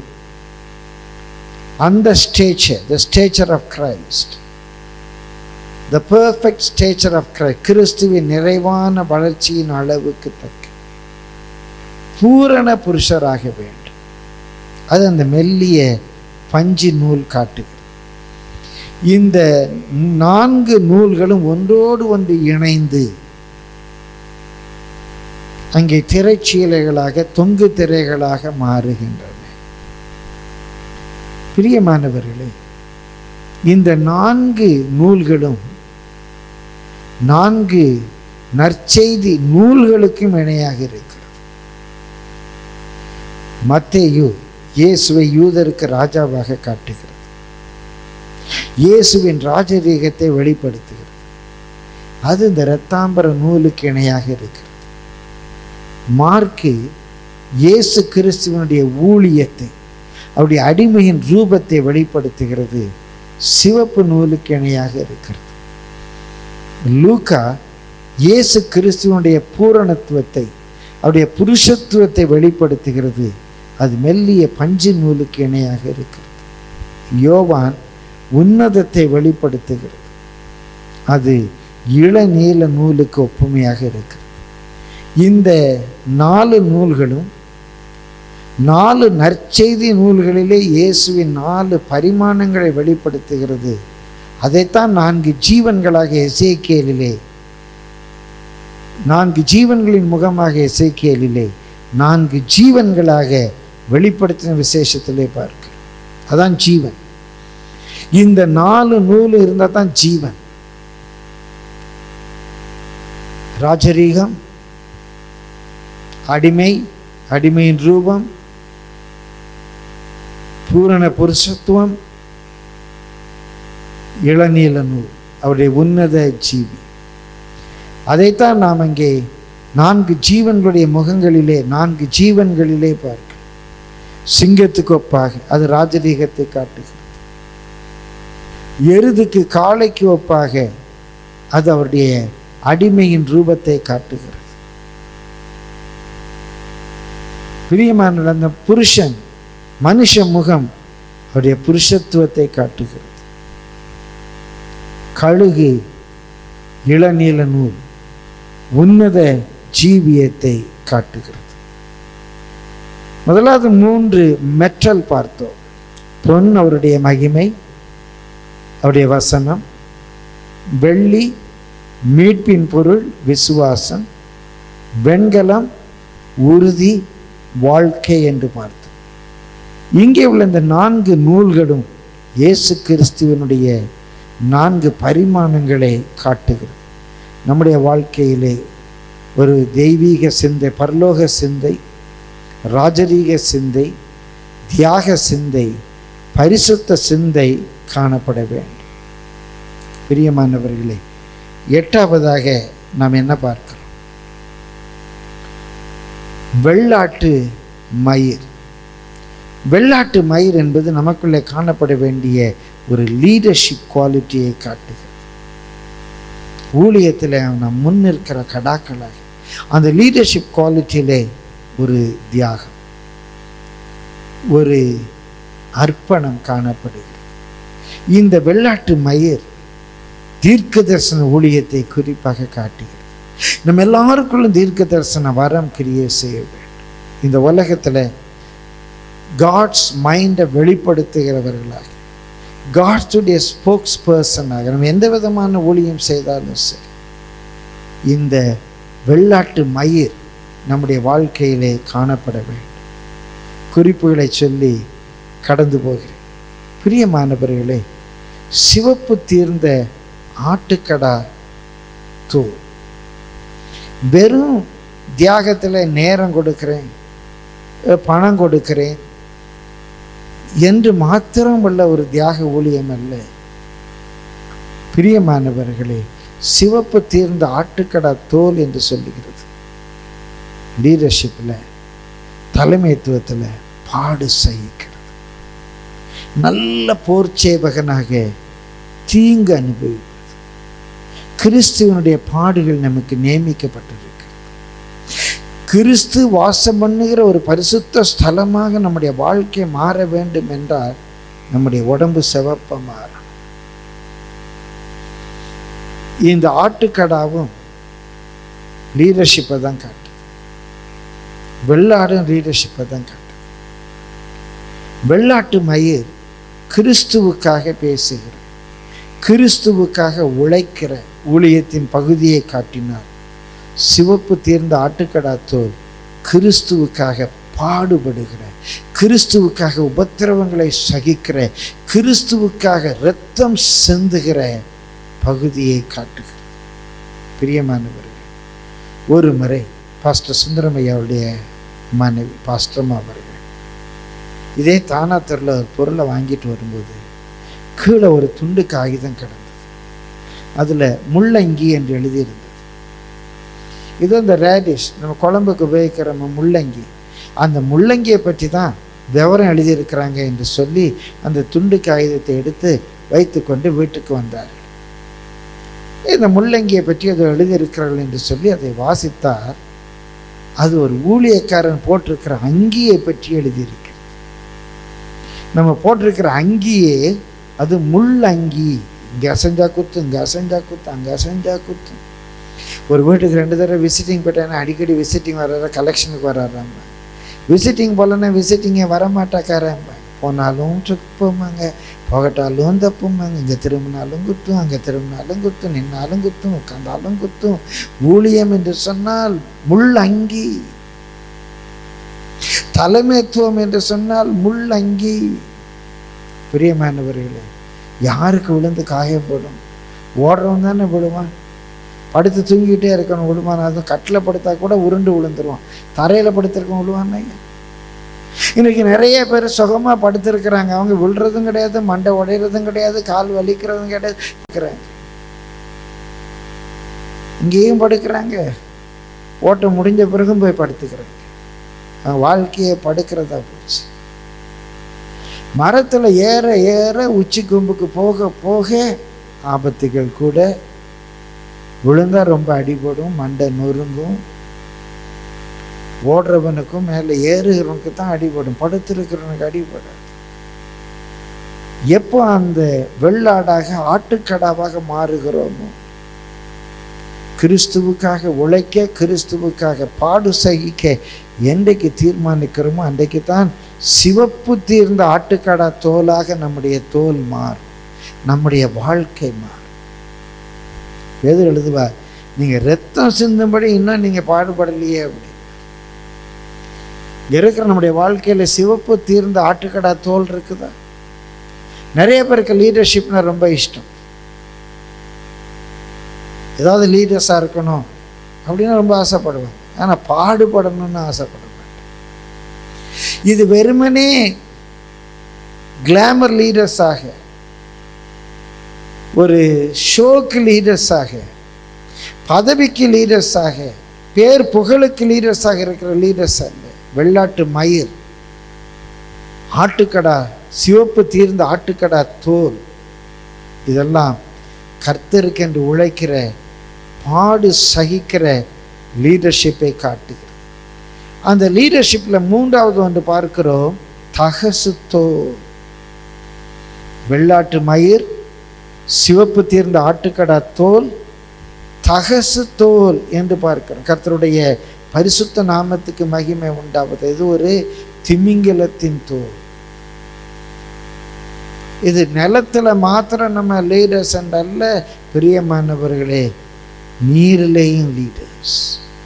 அந்த stature the stature of Christ the perfect stature of Christ கிறிஸ்துவின் நிறைவான வளர்ச்சியின் அளவுக்கு தக்க பூரண புருஷராக வேண்டும் அது அந்த மெல்லிய பஞ்சு நூல் காட்டுகிறது இந்த நான்கு நூல்களும் ஒன்றோடு ஒன்று இணைந்து அங்கே திரைச்சீலைகளாக தொங்கு திரைகளாக மாறுகின்றன பிரியமானவர்களே இந்த நான்கு நூல்களும் நான்கு நற்செய்தி நூல்களுக்கும் இணையாக இருக்கிறது மத்தேயு இயேசுவை யூதருக்கு ராஜாவாக காட்டுகிறது இயேசுவின் ராஜரீகத்தை வெளிப்படுத்துகிறது அது இந்த இரத்தாம்பர நூலுக்கு இணையாக இருக்கிறது மார்க்கு இயேசு கிறிஸ்துவனுடைய ஊழியத்தை அவருடைய அடிமையின் ரூபத்தை வெளிப்படுத்துகிறது சிவப்பு நூலுக்கு இணையாக இருக்கிறது லூக்கா இயேசு கிறிஸ்துவனுடைய பூரணத்துவத்தை அவருடைய புருஷத்துவத்தை வெளிப்படுத்துகிறது அது மெல்லிய பஞ்சு நூலுக்கு இணையாக இருக்கிறது யோவான் உன்னதத்தை வெளிப்படுத்துகிறது அது இளநீல நூலுக்கு ஒப்புமையாக இருக்கிறது இந்த நாலு நூல்களும் நாலு நற்செய்தி நூல்களிலே இயேசுவின் நாலு பரிமாணங்களை வெளிப்படுத்துகிறது அதைத்தான் நான்கு ஜீவன்களாக எசேக்கியலிலே நான்கு ஜீவன்களின் முகமாக எசேக்கியலிலே நான்கு ஜீவன்களாக வெளிப்படுத்தின விசேஷத்திலே பார்க்க அதான் ஜீவன் இந்த நாலு நூல் இருந்தால் தான் ஜீவன் ராஜரீகம் அடிமை அடிமையின் ரூபம் பூரண புருஷத்துவம் இளநீல நூல் அவருடைய உன்னத ஜீவி அதைத்தான் நாம் அங்கே நான்கு ஜீவன்களுடைய முகங்களிலே நான்கு ஜீவன்களிலே பார்க்க சிங்கத்துக்கு ஒப்பாக அது ராஜரீகத்தை காட்டுகிறது எருதுக்கு காளைக்கு ஒப்பாக அது அவருடைய அடிமையின் ரூபத்தை காட்டுகிறது பிரியமான அந்த புருஷன் மனுஷ முகம் அவருடைய புருஷத்துவத்தை காட்டுகிறது கழுகு இளநீல நூல் உன்னத ஜீவியத்தை காட்டுகிறது முதலாவது மூன்று மெற்றல் பார்த்தோம் பொன் அவருடைய மகிமை அவருடைய வசனம் வெள்ளி மீட்பின் பொருள் விசுவாசம் வெண்கலம் உறுதி வாழ்க்கை என்று பார்த்தோம் இங்கே உள்ள இந்த நான்கு நூல்களும் இயேசு கிறிஸ்துவனுடைய நான்கு பரிமாணங்களை காட்டுகிறது நம்முடைய வாழ்க்கையிலே ஒரு தெய்வீக சிந்தை பரலோக சிந்தை ராஜரீக சிந்தை தியாக சிந்தை பரிசுத்த சிந்தை காணப்பட வேண்டும் பிரியமானவர்களே எட்டாவதாக நாம் என்ன பார்க்கிறோம் வெள்ளாட்டு மயிர் வெள்ளாட்டு மயிர் என்பது நமக்குள்ளே காணப்பட வேண்டிய ஒரு லீடர்ஷிப் குவாலிட்டியை காட்டுகிறது ஊழியத்தில் நாம் முன்னிற்கிற கடாக்களாக அந்த லீடர்ஷிப் குவாலிட்டியிலே ஒரு தியாகம் ஒரு அர்ப்பணம் காணப்படுகிறது இந்த வெள்ளாட்டு மயிர் தீர்க்க தரிசன ஊழியத்தை குறிப்பாக காட்டுகிறது நம்ம எல்லாருக்குள்ளும் தீர்க்க தரிசன வரம் கிரியை செய்ய வேண்டும் இந்த உலகத்தில் காட்ஸ் மைண்டை வெளிப்படுத்துகிறவர்களாக காட்ஸுடைய ஸ்போக்ஸ் பர்சனாக நம்ம எந்த விதமான ஊழியம் செய்தாலும் சரி இந்த வெள்ளாட்டு மயிர் நம்முடைய வாழ்க்கையிலே காணப்பட வேண்டும் குறிப்புகளை சொல்லி கடந்து போகிறேன் பிரியமானவர்களே சிவப்பு தீர்ந்த ஆட்டுக்கடா தூள் வெறும் தியாகத்தில் நேரம் கொடுக்கிறேன் பணம் கொடுக்கிறேன் என்று மாத்திரம் உள்ள ஒரு தியாக ஊழியம் அல்ல பிரியமானவர்களே சிவப்பு தீர்ந்த ஆட்டுக்கடா தோல் என்று சொல்லுகிறது லீடர்ஷிப்பில் தலைமைத்துவத்தில் பாடு சகிக்கிறது நல்ல போர்ச்சேவகனாக தீங்கு அனுபவிப்பது கிறிஸ்துவனுடைய பாடுகள் நமக்கு நியமிக்கப்பட்டிருக்கு கிறிஸ்து வாசம் பண்ணுகிற ஒரு பரிசுத்த ஸ்தலமாக நம்முடைய வாழ்க்கை மாற வேண்டும் என்றால் நம்முடைய உடம்பு சிவப்ப மாறணும் இந்த ஆட்டுக்கடாவும் லீடர்ஷிப்பை தான் காட்டு வெள்ளாடும் லீடர்ஷிப்பை தான் காட்டு வெள்ளாட்டு மயிர் கிறிஸ்துவுக்காக பேசுகிற கிறிஸ்துவுக்காக உழைக்கிற ஊழியத்தின் பகுதியை காட்டினார் சிவப்பு தீர்ந்த ஆட்டுக்கடா தோல் கிறிஸ்துவுக்காக பாடுபடுகிற கிறிஸ்துவுக்காக உபத்திரவங்களை சகிக்கிற கிறிஸ்துவுக்காக இரத்தம் சிந்துகிற பகுதியை காட்டுகிறது பிரியமானவர்கள் ஒரு முறை பாஸ்டர் சுந்தரமையாவுடைய மனைவி பாஸ்டர்மா அவர்கள் இதே தானாத்தூரில் ஒரு பொருளை வாங்கிட்டு வரும்போது கீழே ஒரு துண்டு காகிதம் கிடந்தது அதில் முள்ளங்கி என்று எழுதியிருந்தது இது அந்த ரேடிஷ் நம்ம குழம்புக்கு உபயோகிக்கிற நம்ம முள்ளங்கி அந்த முள்ளங்கியை பற்றி தான் விவரம் எழுதியிருக்கிறாங்க என்று சொல்லி அந்த துண்டு காகிதத்தை எடுத்து வைத்துக்கொண்டு வீட்டுக்கு வந்தார்கள் இந்த முள்ளங்கியை பற்றி அதை எழுதியிருக்கிறார்கள் என்று சொல்லி அதை வாசித்தார் அது ஒரு ஊழியக்காரன் போட்டிருக்கிற அங்கியை பற்றி எழுதியிருக்கு நம்ம போட்டிருக்கிற அங்கியே அது முள் அங்கி இங்கே அசைஞ்சா குத்து இங்கே அசைஞ்சா குத்து அங்கே அசைஞ்சா குத்து ஒரு வீட்டுக்கு ரெண்டு தடவை விசிட்டிங் போட்டேன்னா அடிக்கடி விசிட்டிங் வர்றாரு கலெக்ஷனுக்கு வர்றாராம விசிட்டிங் போலன்னா விசிட்டிங்கே வரமாட்டாக்காரம்ப போனாலும் தப்புமாங்க போகட்டாலும் தப்புமாங்க இங்கே திரும்பினாலும் குத்தும் அங்கே திரும்பினாலும் குத்தும் நின்னாலும் குத்தும் உட்கார்ந்தாலும் குத்தும் ஊழியம் என்று சொன்னால் முள் அங்கி தலைமைத்துவம் என்று சொன்னால் முள் அங்கி பிரியமானவர்களே யாருக்கு விழுந்து காயப்படும் ஓடுறவன் தானே விழுவான் படுத்து தூங்கிக்கிட்டே இருக்கணும் விழுவான் அதுவும் கட்டில் படுத்தா கூட உருண்டு விழுந்துருவான் தரையில் படுத்திருக்கவன் விழுவான் இன்னைக்கு நிறைய பேர் சுகமாக படுத்திருக்கிறாங்க அவங்க விழுறதும் கிடையாது மண்டை உடையிறதும் கிடையாது கால் வலிக்கிறதும் கிடையாது இருக்கிறாங்க இங்கேயும் படுக்கிறாங்க ஓட்டம் முடிஞ்ச பிறகும் போய் படுத்துக்கிறாங்க அவங்க வாழ்க்கையை படுக்கிறதா போச்சு மரத்தில் ஏற ஏற உச்சி கொம்புக்கு போக போக ஆபத்துகள் கூட விழுந்தா ரொம்ப அடிபடும் மண்டை நொறுங்கும் ஓடுறவனுக்கும் மேலே ஏறுகிறவனுக்கு தான் அடிபடும் படுத்திருக்கிறவனுக்கு அடிபடாது எப்போ அந்த வெள்ளாடாக ஆட்டுக்கடாவாக மாறுகிறோமோ கிறிஸ்துவுக்காக உழைக்க கிறிஸ்துவுக்காக பாடு சகிக்க என்றைக்கு தீர்மானிக்கிறோமோ அன்றைக்கு தான் சிவப்பு தீர்ந்த ஆட்டுக்கடா தோலாக நம்முடைய தோல் மாறும் நம்முடைய வாழ்க்கை மாறும் எது எழுதுவா நீங்கள் ரத்தம் சிந்தும்படி இன்னும் நீங்கள் பாடுபடலையே அப்படி இங்க இருக்கிற நம்முடைய வாழ்க்கையில் சிவப்பு தீர்ந்த ஆட்டுக்கடா தோல் இருக்குதா நிறைய பேருக்கு லீடர்ஷிப்னா ரொம்ப இஷ்டம் ஏதாவது லீடர்ஸாக இருக்கணும் அப்படின்னு ரொம்ப ஆசைப்படுவேன் ஆனால் பாடுபடணும்னு ஆசைப்பட மாட்டேன் இது வெறுமனே கிளாமர் லீடர்ஸாக ஒரு ஷோக்கு லீடர்ஸாக பதவிக்கு லீடர்ஸாக பேர் புகழுக்கு லீடர்ஸாக இருக்கிற லீடர்ஸ் அல்ல வெள்ளாட்டு மயிர் ஆட்டுக்கடா சிவப்பு தீர்ந்த ஆட்டுக்கடா தோல் இதெல்லாம் கர்த்தருக்கு என்று உழைக்கிற பாடு சகிக்கிற லீடர்ஷிப்பை காட்டுகிறது அந்த லீடர்ஷிப்பில் மூன்றாவது ஒன்று பார்க்கிறோம் தகசு தோல் வெள்ளாட்டு மயிர் சிவப்பு தீர்ந்த ஆட்டுக்கடா தோல் தகசு தோல் என்று பார்க்கிறோம் கர்த்தருடைய பரிசுத்த நாமத்துக்கு மகிமை உண்டாவது இது ஒரு திமிங்கலத்தின் தோல் இது நிலத்துல மாத்திரம் நம்ம லீடர்ஸ் என்றல்ல பிரியமானவர்களே நீரிலேயும் லீடர்ஸ்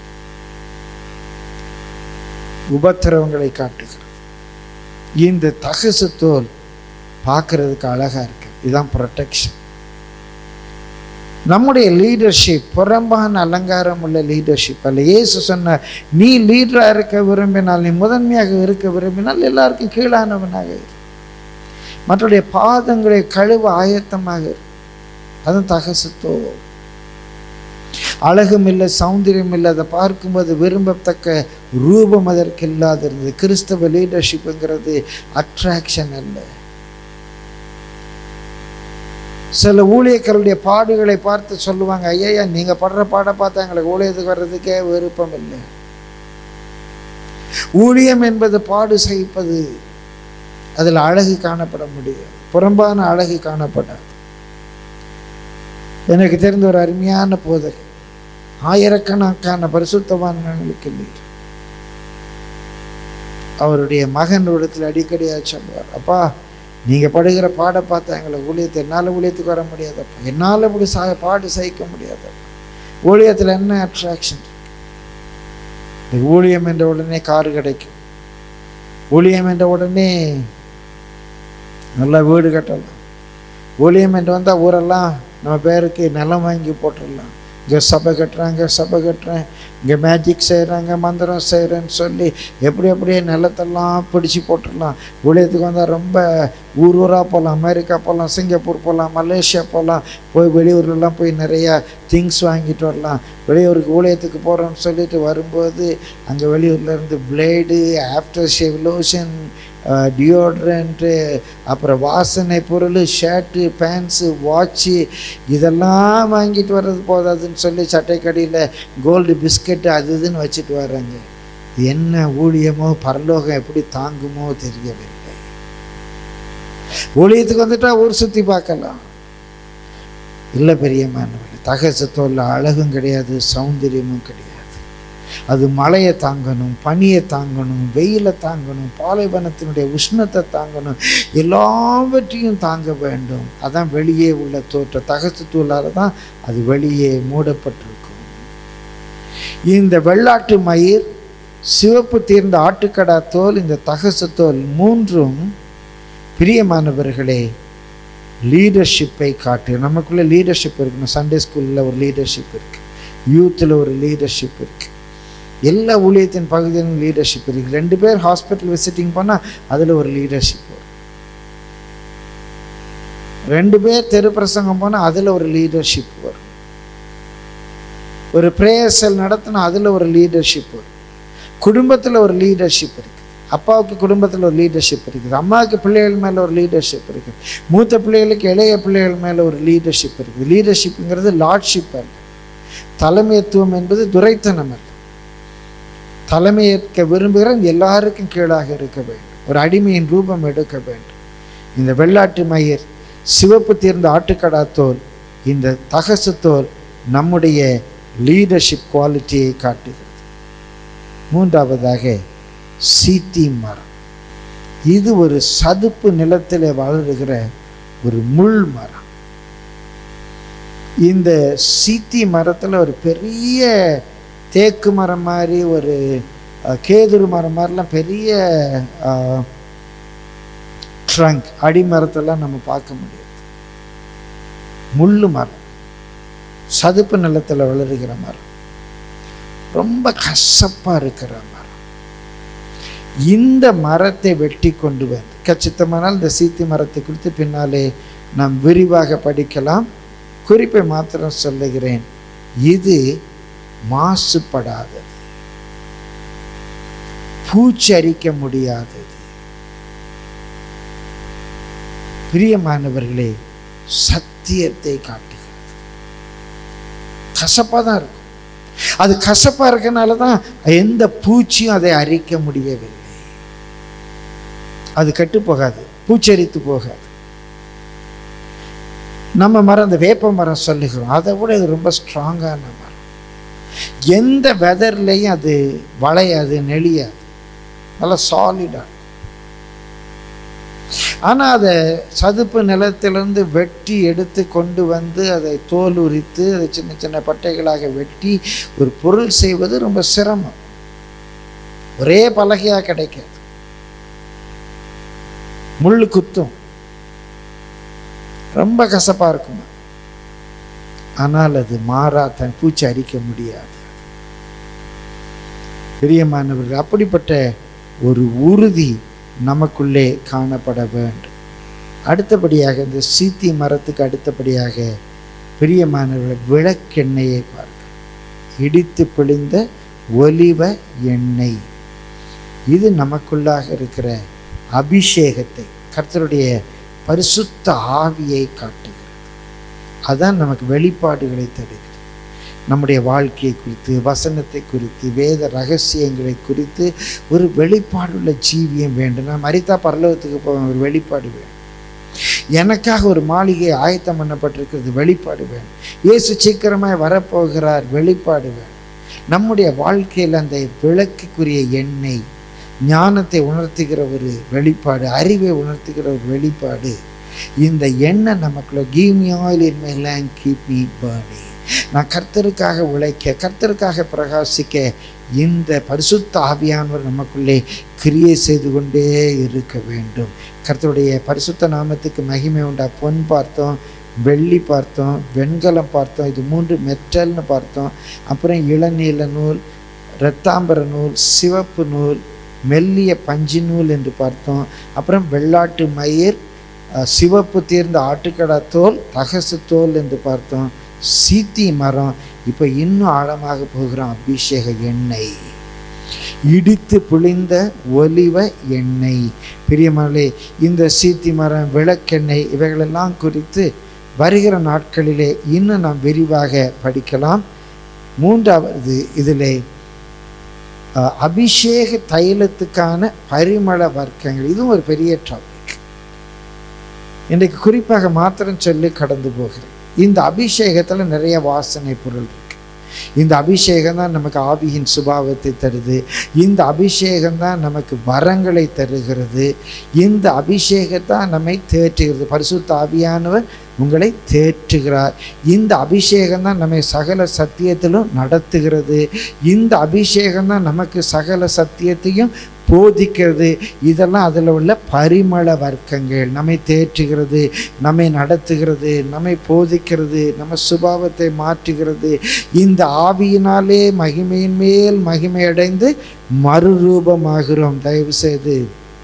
உபத்திரவங்களை காட்டுகிறது இந்த தகசு தோல் பார்க்கறதுக்கு அழகா இருக்கு இதுதான் ப்ரொடெக்ஷன் நம்முடைய லீடர்ஷிப் புறம்பான அலங்காரம் உள்ள லீடர்ஷிப் அல்ல இயேசு சொன்ன நீ லீடராக இருக்க விரும்பினால் நீ முதன்மையாக இருக்க விரும்பினால் எல்லாருக்கும் கீழானவனாக இரு மற்றவருடைய பாதங்களை கழுவ ஆயத்தமாக இரு அதுவும் தகசத்தோ அழகும் இல்லை சௌந்தரியம் இல்லை அதை பார்க்கும்போது விரும்பத்தக்க ரூபம் அதற்கு இல்லாது இருந்தது கிறிஸ்தவ லீடர்ஷிப்புங்கிறது அட்ராக்ஷன் அல்ல சில ஊழியர்களுடைய பாடுகளை பார்த்து சொல்லுவாங்க ஐயா நீங்க படுற பாட பார்த்தா எங்களுக்கு ஊழியத்துக்கு வர்றதுக்கே விருப்பம் இல்லை ஊழியம் என்பது பாடு சகிப்பது அதில் அழகு காணப்பட முடியும் புறம்பான அழகு காணப்படாது எனக்கு தெரிந்த ஒரு அருமையான போதகை ஆயிரக்கணக்கான பரிசுத்தவான்களுக்கு இல்லை அவருடைய மகன் இடத்துல அடிக்கடியாக சொல்வார் அப்பா நீங்கள் படுகிற பாட பார்த்தா எங்களை ஊழியத்தை என்னால் ஊழியத்துக்கு வர முடியாதப்பா என்னால் இப்படி சா பாடு சகிக்க முடியாதப்பா ஊழியத்தில் என்ன அட்ராக்ஷன் இந்த ஊழியம் என்ற உடனே காரு கிடைக்கும் ஊழியம் என்ற உடனே நல்லா வீடு கட்டலாம் ஊழியம் என்று வந்தால் ஊரெல்லாம் நம்ம பேருக்கு நிலம் வாங்கி போட்டுடலாம் இங்கே சபை கட்டுறாங்க சபை கட்டுறேன் இங்கே மேஜிக் செய்கிறாங்க மந்திரம் செய்கிறேன்னு சொல்லி எப்படி எப்படியே நிலத்தெல்லாம் பிடிச்சி போட்டுடலாம் ஊழியத்துக்கு வந்தால் ரொம்ப ஊர் ஊராக போகலாம் அமெரிக்கா போகலாம் சிங்கப்பூர் போகலாம் மலேசியா போகலாம் போய் வெளியூர்லலாம் போய் நிறையா திங்ஸ் வாங்கிட்டு வரலாம் வெளியூருக்கு ஊழியத்துக்கு போகிறோம்னு சொல்லிட்டு வரும்போது அங்கே வெளியூர்லேருந்து blade after shave lotion deodorant அப்புறம் வாசனை பொருள் ஷர்ட்டு பேண்ட்ஸு வாட்ச்சு இதெல்லாம் வாங்கிட்டு வர்றது போதாதுன்னு சொல்லி சட்டைக்கடியில் கோல்டு பிஸ்கட்டு அது இதுன்னு வச்சுட்டு வர்றாங்க என்ன ஊழியமோ பரலோகம் எப்படி தாங்குமோ தெரியவில்லை ஊழியத்துக்கு வந்துட்டா ஊர் சுற்றி பார்க்கலாம் இல்லை பெரியம்மானவர்கள் தகசத்தோல்ல அழகும் கிடையாது சௌந்தரியமும் கிடையாது அது மழையை தாங்கணும் பனியை தாங்கணும் வெயிலை தாங்கணும் பாலைவனத்தினுடைய உஷ்ணத்தை தாங்கணும் எல்லாவற்றையும் தாங்க வேண்டும் அதான் வெளியே உள்ள தோற்ற தகசத்தூளால் தான் அது வெளியே மூடப்பட்டிருக்கும் இந்த வெள்ளாட்டு மயிர் சிவப்பு தீர்ந்த ஆட்டுக்கடா தோல் இந்த தகசு தோல் மூன்றும் பிரியமானவர்களே லீடர்ஷிப்பை காட்டு நமக்குள்ள லீடர்ஷிப் இருக்கணும் சண்டே ஸ்கூலில் ஒரு லீடர்ஷிப் இருக்கு யூத்தில் ஒரு லீடர்ஷிப் இருக்கு எல்லா ஊழியத்தின் பகுதியிலும் லீடர்ஷிப் இருக்கு ரெண்டு பேர் ஹாஸ்பிட்டல் விசிட்டிங் போனால் அதில் ஒரு லீடர்ஷிப் வரும் ரெண்டு பேர் தெரு பிரசங்கம் போனால் அதில் ஒரு லீடர்ஷிப் வரும் ஒரு ப்ரேயர் செல் நடத்தினா அதில் ஒரு லீடர்ஷிப் வரும் குடும்பத்தில் ஒரு லீடர்ஷிப் இருக்குது அப்பாவுக்கு குடும்பத்தில் ஒரு லீடர்ஷிப் இருக்குது அம்மாவுக்கு பிள்ளைகள் மேலே ஒரு லீடர்ஷிப் இருக்குது மூத்த பிள்ளைகளுக்கு இளைய பிள்ளைகள் மேலே ஒரு லீடர்ஷிப் இருக்குது லீடர்ஷிப்புங்கிறது லார்ட்ஷிப் அல்ல தலைமைத்துவம் என்பது துரைத்தனம் அல்ல தலைமையேற்க விரும்புகிற எல்லாருக்கும் கீழாக இருக்க வேண்டும் ஒரு அடிமையின் ரூபம் எடுக்க வேண்டும் இந்த வெள்ளாட்டு மயிர் சிவப்பு தீர்ந்த ஆட்டுக்கடா தோல் இந்த தகசு தோல் நம்முடைய லீடர்ஷிப் குவாலிட்டியை காட்டுகிறது மூன்றாவதாக சீத்தி மரம் இது ஒரு சதுப்பு நிலத்தில் வளருகிற ஒரு முள் மரம் இந்த சீத்தி மரத்தில் ஒரு பெரிய தேக்கு மரம் மாதிரி ஒரு அஹ், கேதுரு மரம் மாதிரிலாம் பெரிய ட்ரங்க் அடிமரத்தெல்லாம் நம்ம பார்க்க முடியாது முள்ளு மரம் சதுப்பு நிலத்தில் வளருகிற மரம் ரொம்ப கசப்பாக இருக்கிற மரம் இந்த மரத்தை வெட்டி கொண்டு வந்து கச்சித்தமானால் இந்த சீத்தி மரத்தை குறித்து பின்னாலே நாம் விரிவாக படிக்கலாம் குறிப்பை மாத்திரம் சொல்லுகிறேன் இது மாசுபடாதது பூச்சரிக்க முடியாதது பிரியமானவர்களே சத்தியத்தை காட்டுகிறது கசப்பாக தான் இருக்கும் அது கசப்பாக இருக்கனால தான் எந்த பூச்சியும் அதை அரிக்க முடியவில்லை அது கெட்டு போகாது பூச்சரித்து போகாது நம்ம மரம் அந்த வேப்ப மரம் சொல்லுகிறோம் அதை விட இது ரொம்ப ஸ்ட்ராங்கான மரம் எந்த வெதர்லையும் அது வளையாது நெளியாது நல்லா சாலிடாக ஆனால் அதை சதுப்பு நிலத்திலிருந்து வெட்டி எடுத்து கொண்டு வந்து அதை தோல் உரித்து அதை சின்ன சின்ன பட்டைகளாக வெட்டி ஒரு பொருள் செய்வது ரொம்ப சிரமம் ஒரே பலகையாக கிடைக்காது முள் குத்தும் ரொம்ப கசப்பாக இருக்குமா ஆனால் அது மாறா தன் பூச்சி அரிக்க முடியாது பிரியமானவர்கள் அப்படிப்பட்ட ஒரு உறுதி நமக்குள்ளே காணப்பட வேண்டும் அடுத்தபடியாக இந்த சீத்தி மரத்துக்கு அடுத்தபடியாக பிரியமானவர்கள் விளக்கெண்ணெயை பார்க்க இடித்து பிழிந்த ஒலிவ எண்ணெய் இது நமக்குள்ளாக இருக்கிற அபிஷேகத்தை கர்த்தருடைய பரிசுத்த ஆவியை காட்டுகிறது அதான் நமக்கு வெளிப்பாடுகளை தருகிறது நம்முடைய வாழ்க்கையை குறித்து வசனத்தை குறித்து வேத ரகசியங்களை குறித்து ஒரு வெளிப்பாடுள்ள ஜீவியம் வேண்டும் நான் மரித்தா பரலோகத்துக்கு போவேன் ஒரு வெளிப்பாடு வேணும் எனக்காக ஒரு மாளிகை ஆயத்தம் பண்ணப்பட்டிருக்கிறது வெளிப்பாடு வேணும் இயேசு சீக்கிரமாய் வரப்போகிறார் வெளிப்பாடு வேணும் நம்முடைய வாழ்க்கையில் அந்த விளக்குக்குரிய எண்ணெய் ஞானத்தை உணர்த்துகிற ஒரு வெளிப்பாடு அறிவை உணர்த்துகிற ஒரு வெளிப்பாடு இந்த எண்ணெய் நமக்குள்ள give me oil in my land keep me burning நான் கர்த்தருக்காக உழைக்க கர்த்தருக்காக பிரகாசிக்க இந்த பரிசுத்த ஆவியானவர் நமக்குள்ளே கிரியை செய்து கொண்டே இருக்க வேண்டும் கர்த்தருடைய பரிசுத்த நாமத்துக்கு மகிமை உண்டா பொன் பார்த்தோம் வெள்ளி பார்த்தோம் வெண்கலம் பார்த்தோம் இது மூன்று மெட்டல்னு பார்த்தோம் அப்புறம் இளநீல நூல் இரத்தாம்பர நூல் சிவப்பு நூல் மெல்லிய பஞ்சு நூல் என்று பார்த்தோம் அப்புறம் வெள்ளாட்டு மயிர் அஹ், சிவப்பு தீர்ந்த ஆட்டுக்கடா தோல் தகசு தோல் என்று பார்த்தோம் சீத்தி மரம் இப்போ இன்னும் ஆழமாக போகிறோம் அபிஷேக எண்ணெய் இடித்து புளிந்த ஒலிவ எண்ணெய் பிரியமகளே இந்த சீத்தி மரம் விளக்கெண்ணெய் இவைகளெல்லாம் குறித்து வருகிற நாட்களிலே இன்னும் நாம் விரிவாக படிக்கலாம் மூன்றாவது இதிலே அஹ், அபிஷேக தைலத்துக்கான பரிமள வர்க்கங்கள் இதுவும் ஒரு பெரிய டாபிக் இன்றைக்கு குறிப்பாக மாத்திரம் சொல்லி கடந்து போகிறேன் இந்த அபிஷேகத்தில் நிறைய வாசனை பொருள் இருக்கு இந்த அபிஷேகம் தான் நமக்கு ஆவியின் சுபாவத்தை தருது இந்த அபிஷேகம் தான் நமக்கு வரங்களை தருகிறது இந்த அபிஷேகத்தான் நம்மை தேற்றுகிறது பரிசுத்த ஆவியானவர் உங்களை தேற்றுகிறார் இந்த அபிஷேகம் தான் நம்மை சகல சத்தியத்திலும் நடத்துகிறது இந்த அபிஷேகம் தான் நமக்கு சகல சத்தியத்தையும் போதிக்கிறது இதெல்லாம் அதில் உள்ள பரிமள வர்க்கங்கள் நம்மை தேற்றுகிறது நம்மை நடத்துகிறது நம்மை போதிக்கிறது நம்ம சுபாவத்தை மாற்றுகிறது இந்த ஆவியினாலே மகிமையின் மேல் மகிமை அடைந்து மறுரூபமாகிறோம் தயவு செய்து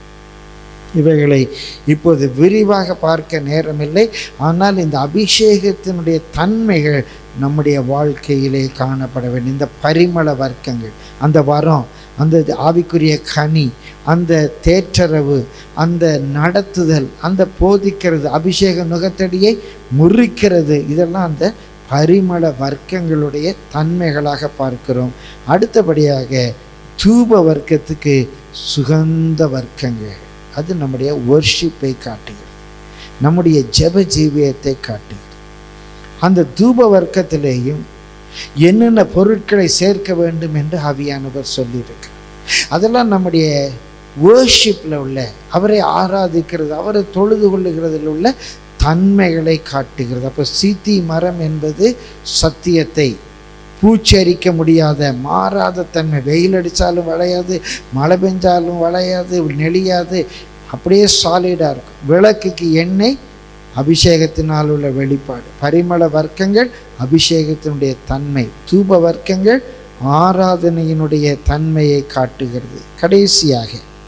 இவைகளை இப்போது விரிவாக பார்க்க நேரமில்லை ஆனால் இந்த அபிஷேகத்தினுடைய தன்மைகள் நம்முடைய வாழ்க்கையிலே காணப்பட வேண்டும் இந்த பரிமள வர்க்கங்கள் அந்த வரம் அந்த ஆவிக்குரிய கனி அந்த தேற்றரவு அந்த நடத்துதல் அந்த போதிக்கிறது அபிஷேக நுகத்தடியை முறிக்கிறது இதெல்லாம் அந்த பரிமள வர்க்கங்களுடைய தன்மைகளாக பார்க்கிறோம் அடுத்தபடியாக தூப வர்க்கத்துக்கு சுகந்த வர்க்கங்கள் அது நம்முடைய ஒர்ஷிப்பை காட்டுகிறது நம்முடைய ஜெப ஜீவியத்தை காட்டுகிறது அந்த தூப வர்க்கத்திலேயும் என்னென்ன பொருட்களை சேர்க்க வேண்டும் என்று ஆவியானவர் சொல்லியிருக்கு அதெல்லாம் நம்முடைய வேர்ஷிப்பில் உள்ள அவரை ஆராதிக்கிறது அவரை தொழுது கொள்ளுகிறதில் உள்ள தன்மைகளை காட்டுகிறது அப்போ சீத்தி மரம் என்பது சத்தியத்தை பூச்சரிக்க முடியாத மாறாத தன்மை வெயில் அடித்தாலும் வளையாது மழை பெஞ்சாலும் வளையாது நெளியாது அப்படியே சாலிடாக இருக்கும் விளக்குக்கு எண்ணெய் அபிஷேகத்தினால் உள்ள வெளிப்பாடு பரிமள வர்க்கங்கள் அபிஷேகத்தினுடைய தன்மை தூப வர்க்கங்கள் ஆராதனையினுடைய தன்மையை காட்டுகிறது கடைசியாக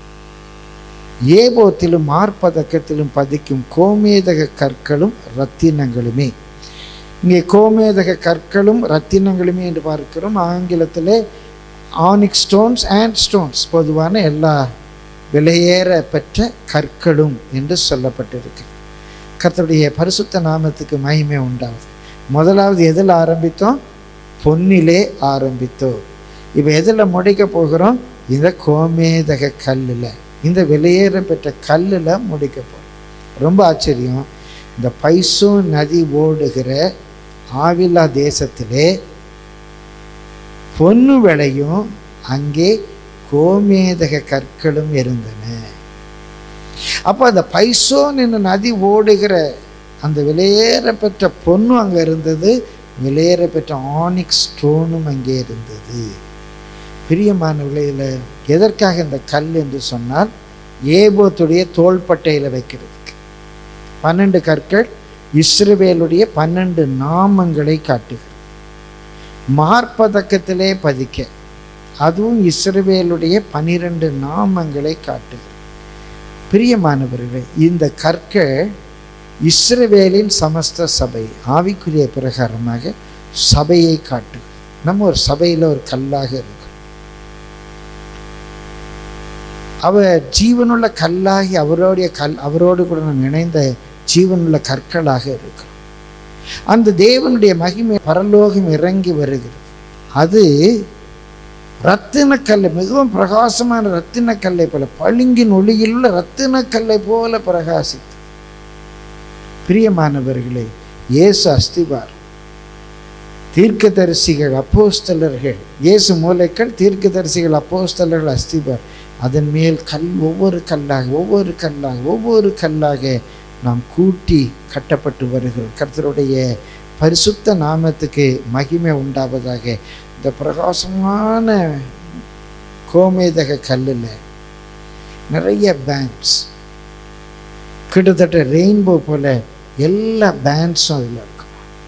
ஏபோத்திலும் மார்பதக்கத்திலும் பதிக்கும் கோமேதக கற்களும் ரத்தினங்களுமே இங்கே கோமேதக கற்களும் ரத்தினங்களுமே என்று பார்க்கிறோம் ஆங்கிலத்திலே ஆனிக் ஸ்டோன்ஸ் அண்ட் ஸ்டோன்ஸ் பொதுவான எல்லா விலையேற பெற்ற கற்களும் என்று சொல்லப்பட்டிருக்கு கர்த்தருடைய பரிசுத்த நாமத்துக்கு மகிமை உண்டாகுது முதலாவது எதில் ஆரம்பித்தோம் பொன்னிலே ஆரம்பித்தோம் இப்போ எதில் முடிக்க போகிறோம் இந்த கோமேதக கல்லில் இந்த வெளியேற பெற்ற கல்லில் முடிக்க போகிறோம் ரொம்ப ஆச்சரியம் இந்த பைசோ நதி ஓடுகிற ஆவிலா தேசத்திலே பொன்னு விளையும் அங்கே கோமேதக கற்களும் இருந்தன அப்போ அந்த பைசோன் என்ன நதி ஓடுகிற அந்த விலையேற பெற்ற பொண்ணும் அங்கே இருந்தது விலையேற பெற்ற ஆனிக் ஸ்டோனும் அங்கே இருந்தது பிரியமான விலையில் எதற்காக இந்த கல் என்று சொன்னால் ஏபோத்துடைய தோள்பட்டையில் வைக்கிறதுக்கு பன்னெண்டு கற்கள் இஸ்ரவேலுடைய பன்னெண்டு நாமங்களை காட்டுகிறது மார்பதக்கத்திலே பதிக்க அதுவும் இஸ்ரவேலுடைய பனிரெண்டு நாமங்களை காட்டுகிறது பிரியமானவர்களே இந்த கற்கள் இஸ்ரவேலின் சமஸ்த சபை ஆவிக்குரிய பிரகாரமாக சபையை காட்டு நம்ம ஒரு சபையில் ஒரு கல்லாக இருக்கும் அவர் ஜீவனுள்ள கல்லாகி அவருடைய கல் அவரோடு கூட நாம் இணைந்த ஜீவனுள்ள கற்களாக இருக்கிறோம் அந்த தேவனுடைய மகிமை பரலோகம் இறங்கி வருகிறது அது ரத்தினக்கல்லை மிகவும் பிரகாசமான ரத்தினக்கல்லை போல பளிங்கின் ஒளியில் உள்ள ரத்தினக்கல்லை போல பிரகாசித்து பிரியமானவர்களே இயேசு அஸ்திபார் தீர்க்கதரிசிகள் அப்போஸ்தலர்கள் இயேசு மூளைக்கள் தீர்க்கதரிசிகள் அப்போஸ்தலர்கள் அஸ்திபார் அதன் மேல் கல் ஒவ்வொரு கல்லாக ஒவ்வொரு கல்லாக ஒவ்வொரு கல்லாக நாம் கூட்டி கட்டப்பட்டு வருகிறோம் கர்த்தருடைய பரிசுத்த நாமத்துக்கு மகிமை உண்டாவதாக இந்த பிரகாசமான கோமேதக கல்லில் நிறைய பேங்க்ஸ் கிட்டத்தட்ட ரெயின்போ போல எல்லா பேண்ட்ஸும் அதில் இருக்கும்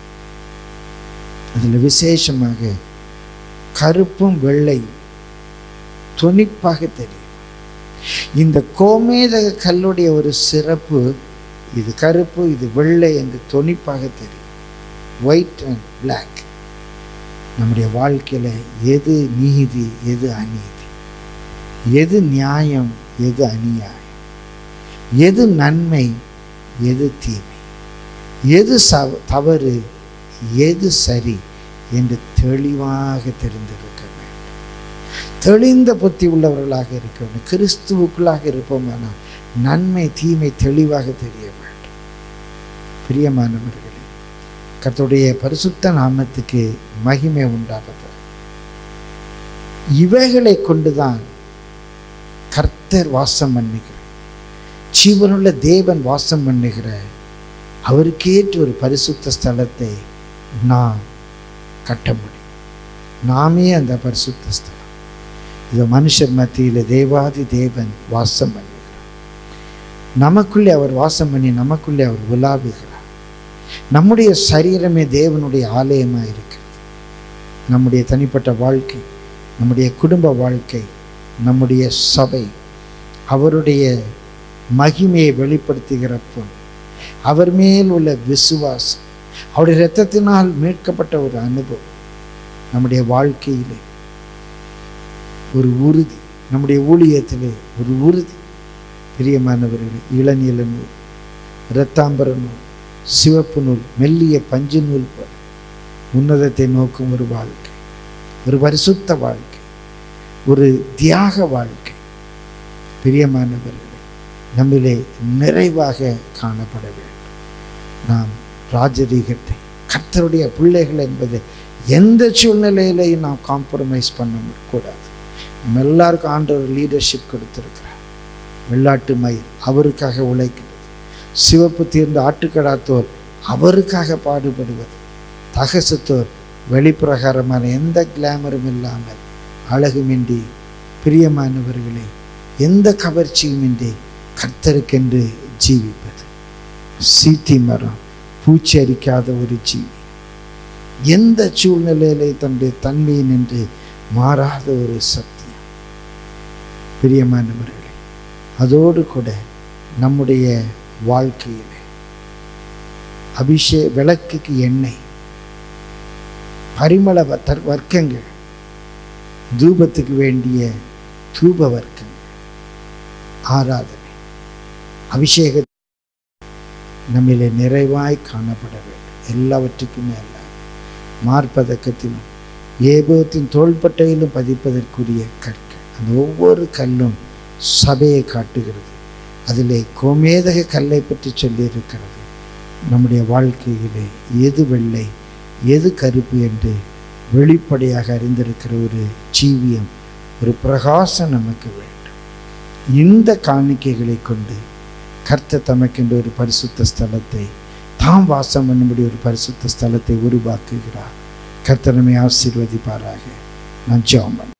அதில் விசேஷமாக கருப்பும் வெள்ளையும் துணிப்பாக தெரியும் இந்த கோமேதக கல்லுடைய ஒரு சிறப்பு இது கருப்பு இது வெள்ளை என்று துணிப்பாக தெரியும் ஒயிட் அண்ட் பிளாக் நம்முடைய வாழ்க்கையில் எது நீதி எது அநீதி எது நியாயம் எது அநியாயம் எது நன்மை எது தீமை எது சவ தவறு எது சரி என்று தெளிவாக தெரிந்திருக்க வேண்டும் தெளிந்த புத்தி உள்ளவர்களாக இருக்க வேண்டும் கிறிஸ்துவுக்குள்ளாக இருப்போமானால் நன்மை தீமை தெளிவாக தெரிய வேண்டும் பிரியமானவர்களே கர்த்தருடைய பரிசுத்த நாமத்துக்கு மகிமை உண்டாகிறது இவைகளை கொண்டுதான் கர்த்தர் வாசம் பண்ணுகிறார் ஜீவனுள்ள தேவன் வாசம் பண்ணுகிற அவருக்கேற்ற ஒரு பரிசுத்த ஸ்தலத்தை நாம் கட்ட முடியும் நாமே அந்த பரிசுத்த ஸ்தலம் இது மனுஷர் மத்தியில் தேவாதி தேவன் வாசம் பண்ணுகிறார் நமக்குள்ளே அவர் வாசம் பண்ணி நமக்குள்ளே அவர் உலாவுகிறார் நம்முடைய சரீரமே தேவனுடைய ஆலயமாக இருக்கிறது நம்முடைய தனிப்பட்ட வாழ்க்கை நம்முடைய குடும்ப வாழ்க்கை நம்முடைய சபை அவருடைய மகிமையை வெளிப்படுத்துகிறப்போ அவர் மேல் உள்ள விசுவாசம் அவருடைய இரத்தத்தினால் மீட்கப்பட்ட ஒரு அனுபவம் நம்முடைய வாழ்க்கையிலே ஒரு உறுதி நம்முடைய ஊழியத்திலே ஒரு உறுதி பிரியமானவர்களே இளநீல நூல் இரத்தாம்பர நூல் சிவப்பு நூல் மெல்லிய பஞ்சு நூல் போல உன்னதத்தை நோக்கும் ஒரு வாழ்க்கை ஒரு பரிசுத்த வாழ்க்கை ஒரு தியாக வாழ்க்கை பிரியமானவர்களே நம்மிலே நிறைவாக காணப்பட வேண்டும் நாம் ராஜரீகத்தை கர்த்தருடைய பிள்ளைகள் என்பதை எந்த சூழ்நிலையிலையும் நாம் காம்ப்ரமைஸ் பண்ண கூடாது நம்ம எல்லாருக்கும் ஆண்டவர் லீடர்ஷிப் கொடுத்துருக்கிறார் வெள்ளாட்டு மயில் அவருக்காக உழைக்கிறது சிவப்பு தீர்ந்த ஆட்டுக்கடாத்தோர் அவருக்காக பாடுபடுவது தகசத்தோர் வெளிப்பிரகாரமான எந்த கிளாமரும் இல்லாமல் அழகுமின்றி பிரியமானவர்களே எந்த கவர்ச்சியுமின்றி கர்த்தருக்கென்று ஜீவிப்பது சீத்தி மரம் பூச்சி அரிக்காத ஒரு ஜீவி எந்த சூழ்நிலையிலே தன்னுடைய தன்மையை நின்று மாறாத ஒரு சத்தியம் பிரியமானவர்களே அதோடு கூட நம்முடைய வாழ்க்கையிலே அபிஷே விளக்குக்கு எண்ணெய் பரிமள வத்தர் வர்க்கங்கள் தூபத்துக்கு வேண்டிய தூப வர்க்கங்கள் ஆராதனை அபிஷேக நம்மிலே நிறைவாய் காணப்பட வேண்டும் எல்லாவற்றுக்குமே அல்ல மார்பதக்கத்திலும் ஏபோத்தின் தோள்பட்டையிலும் பதிப்பதற்குரிய கற்கள் அந்த ஒவ்வொரு கல்லும் சபையை காட்டுகிறது அதிலே கோமேதக கல்லை பற்றி சொல்லியிருக்கிறது நம்முடைய வாழ்க்கையிலே எது வெள்ளை எது கருப்பு என்று வெளிப்படையாக அறிந்திருக்கிற ஒரு ஜீவியம் ஒரு பிரகாசம் நமக்கு வேண்டும் இந்த காணிக்கைகளை கொண்டு கர்த்தர் தமக்கென்ற ஒரு பரிசுத்த ஸ்தலத்தை தாம் வாசம் பண்ணும்படி ஒரு பரிசுத்த ஸ்தலத்தை உருவாக்குகிறார் கர்த்தர் நம்மை ஆசீர்வதிப்பாராக நான் ஜெபம் பண்ணேன்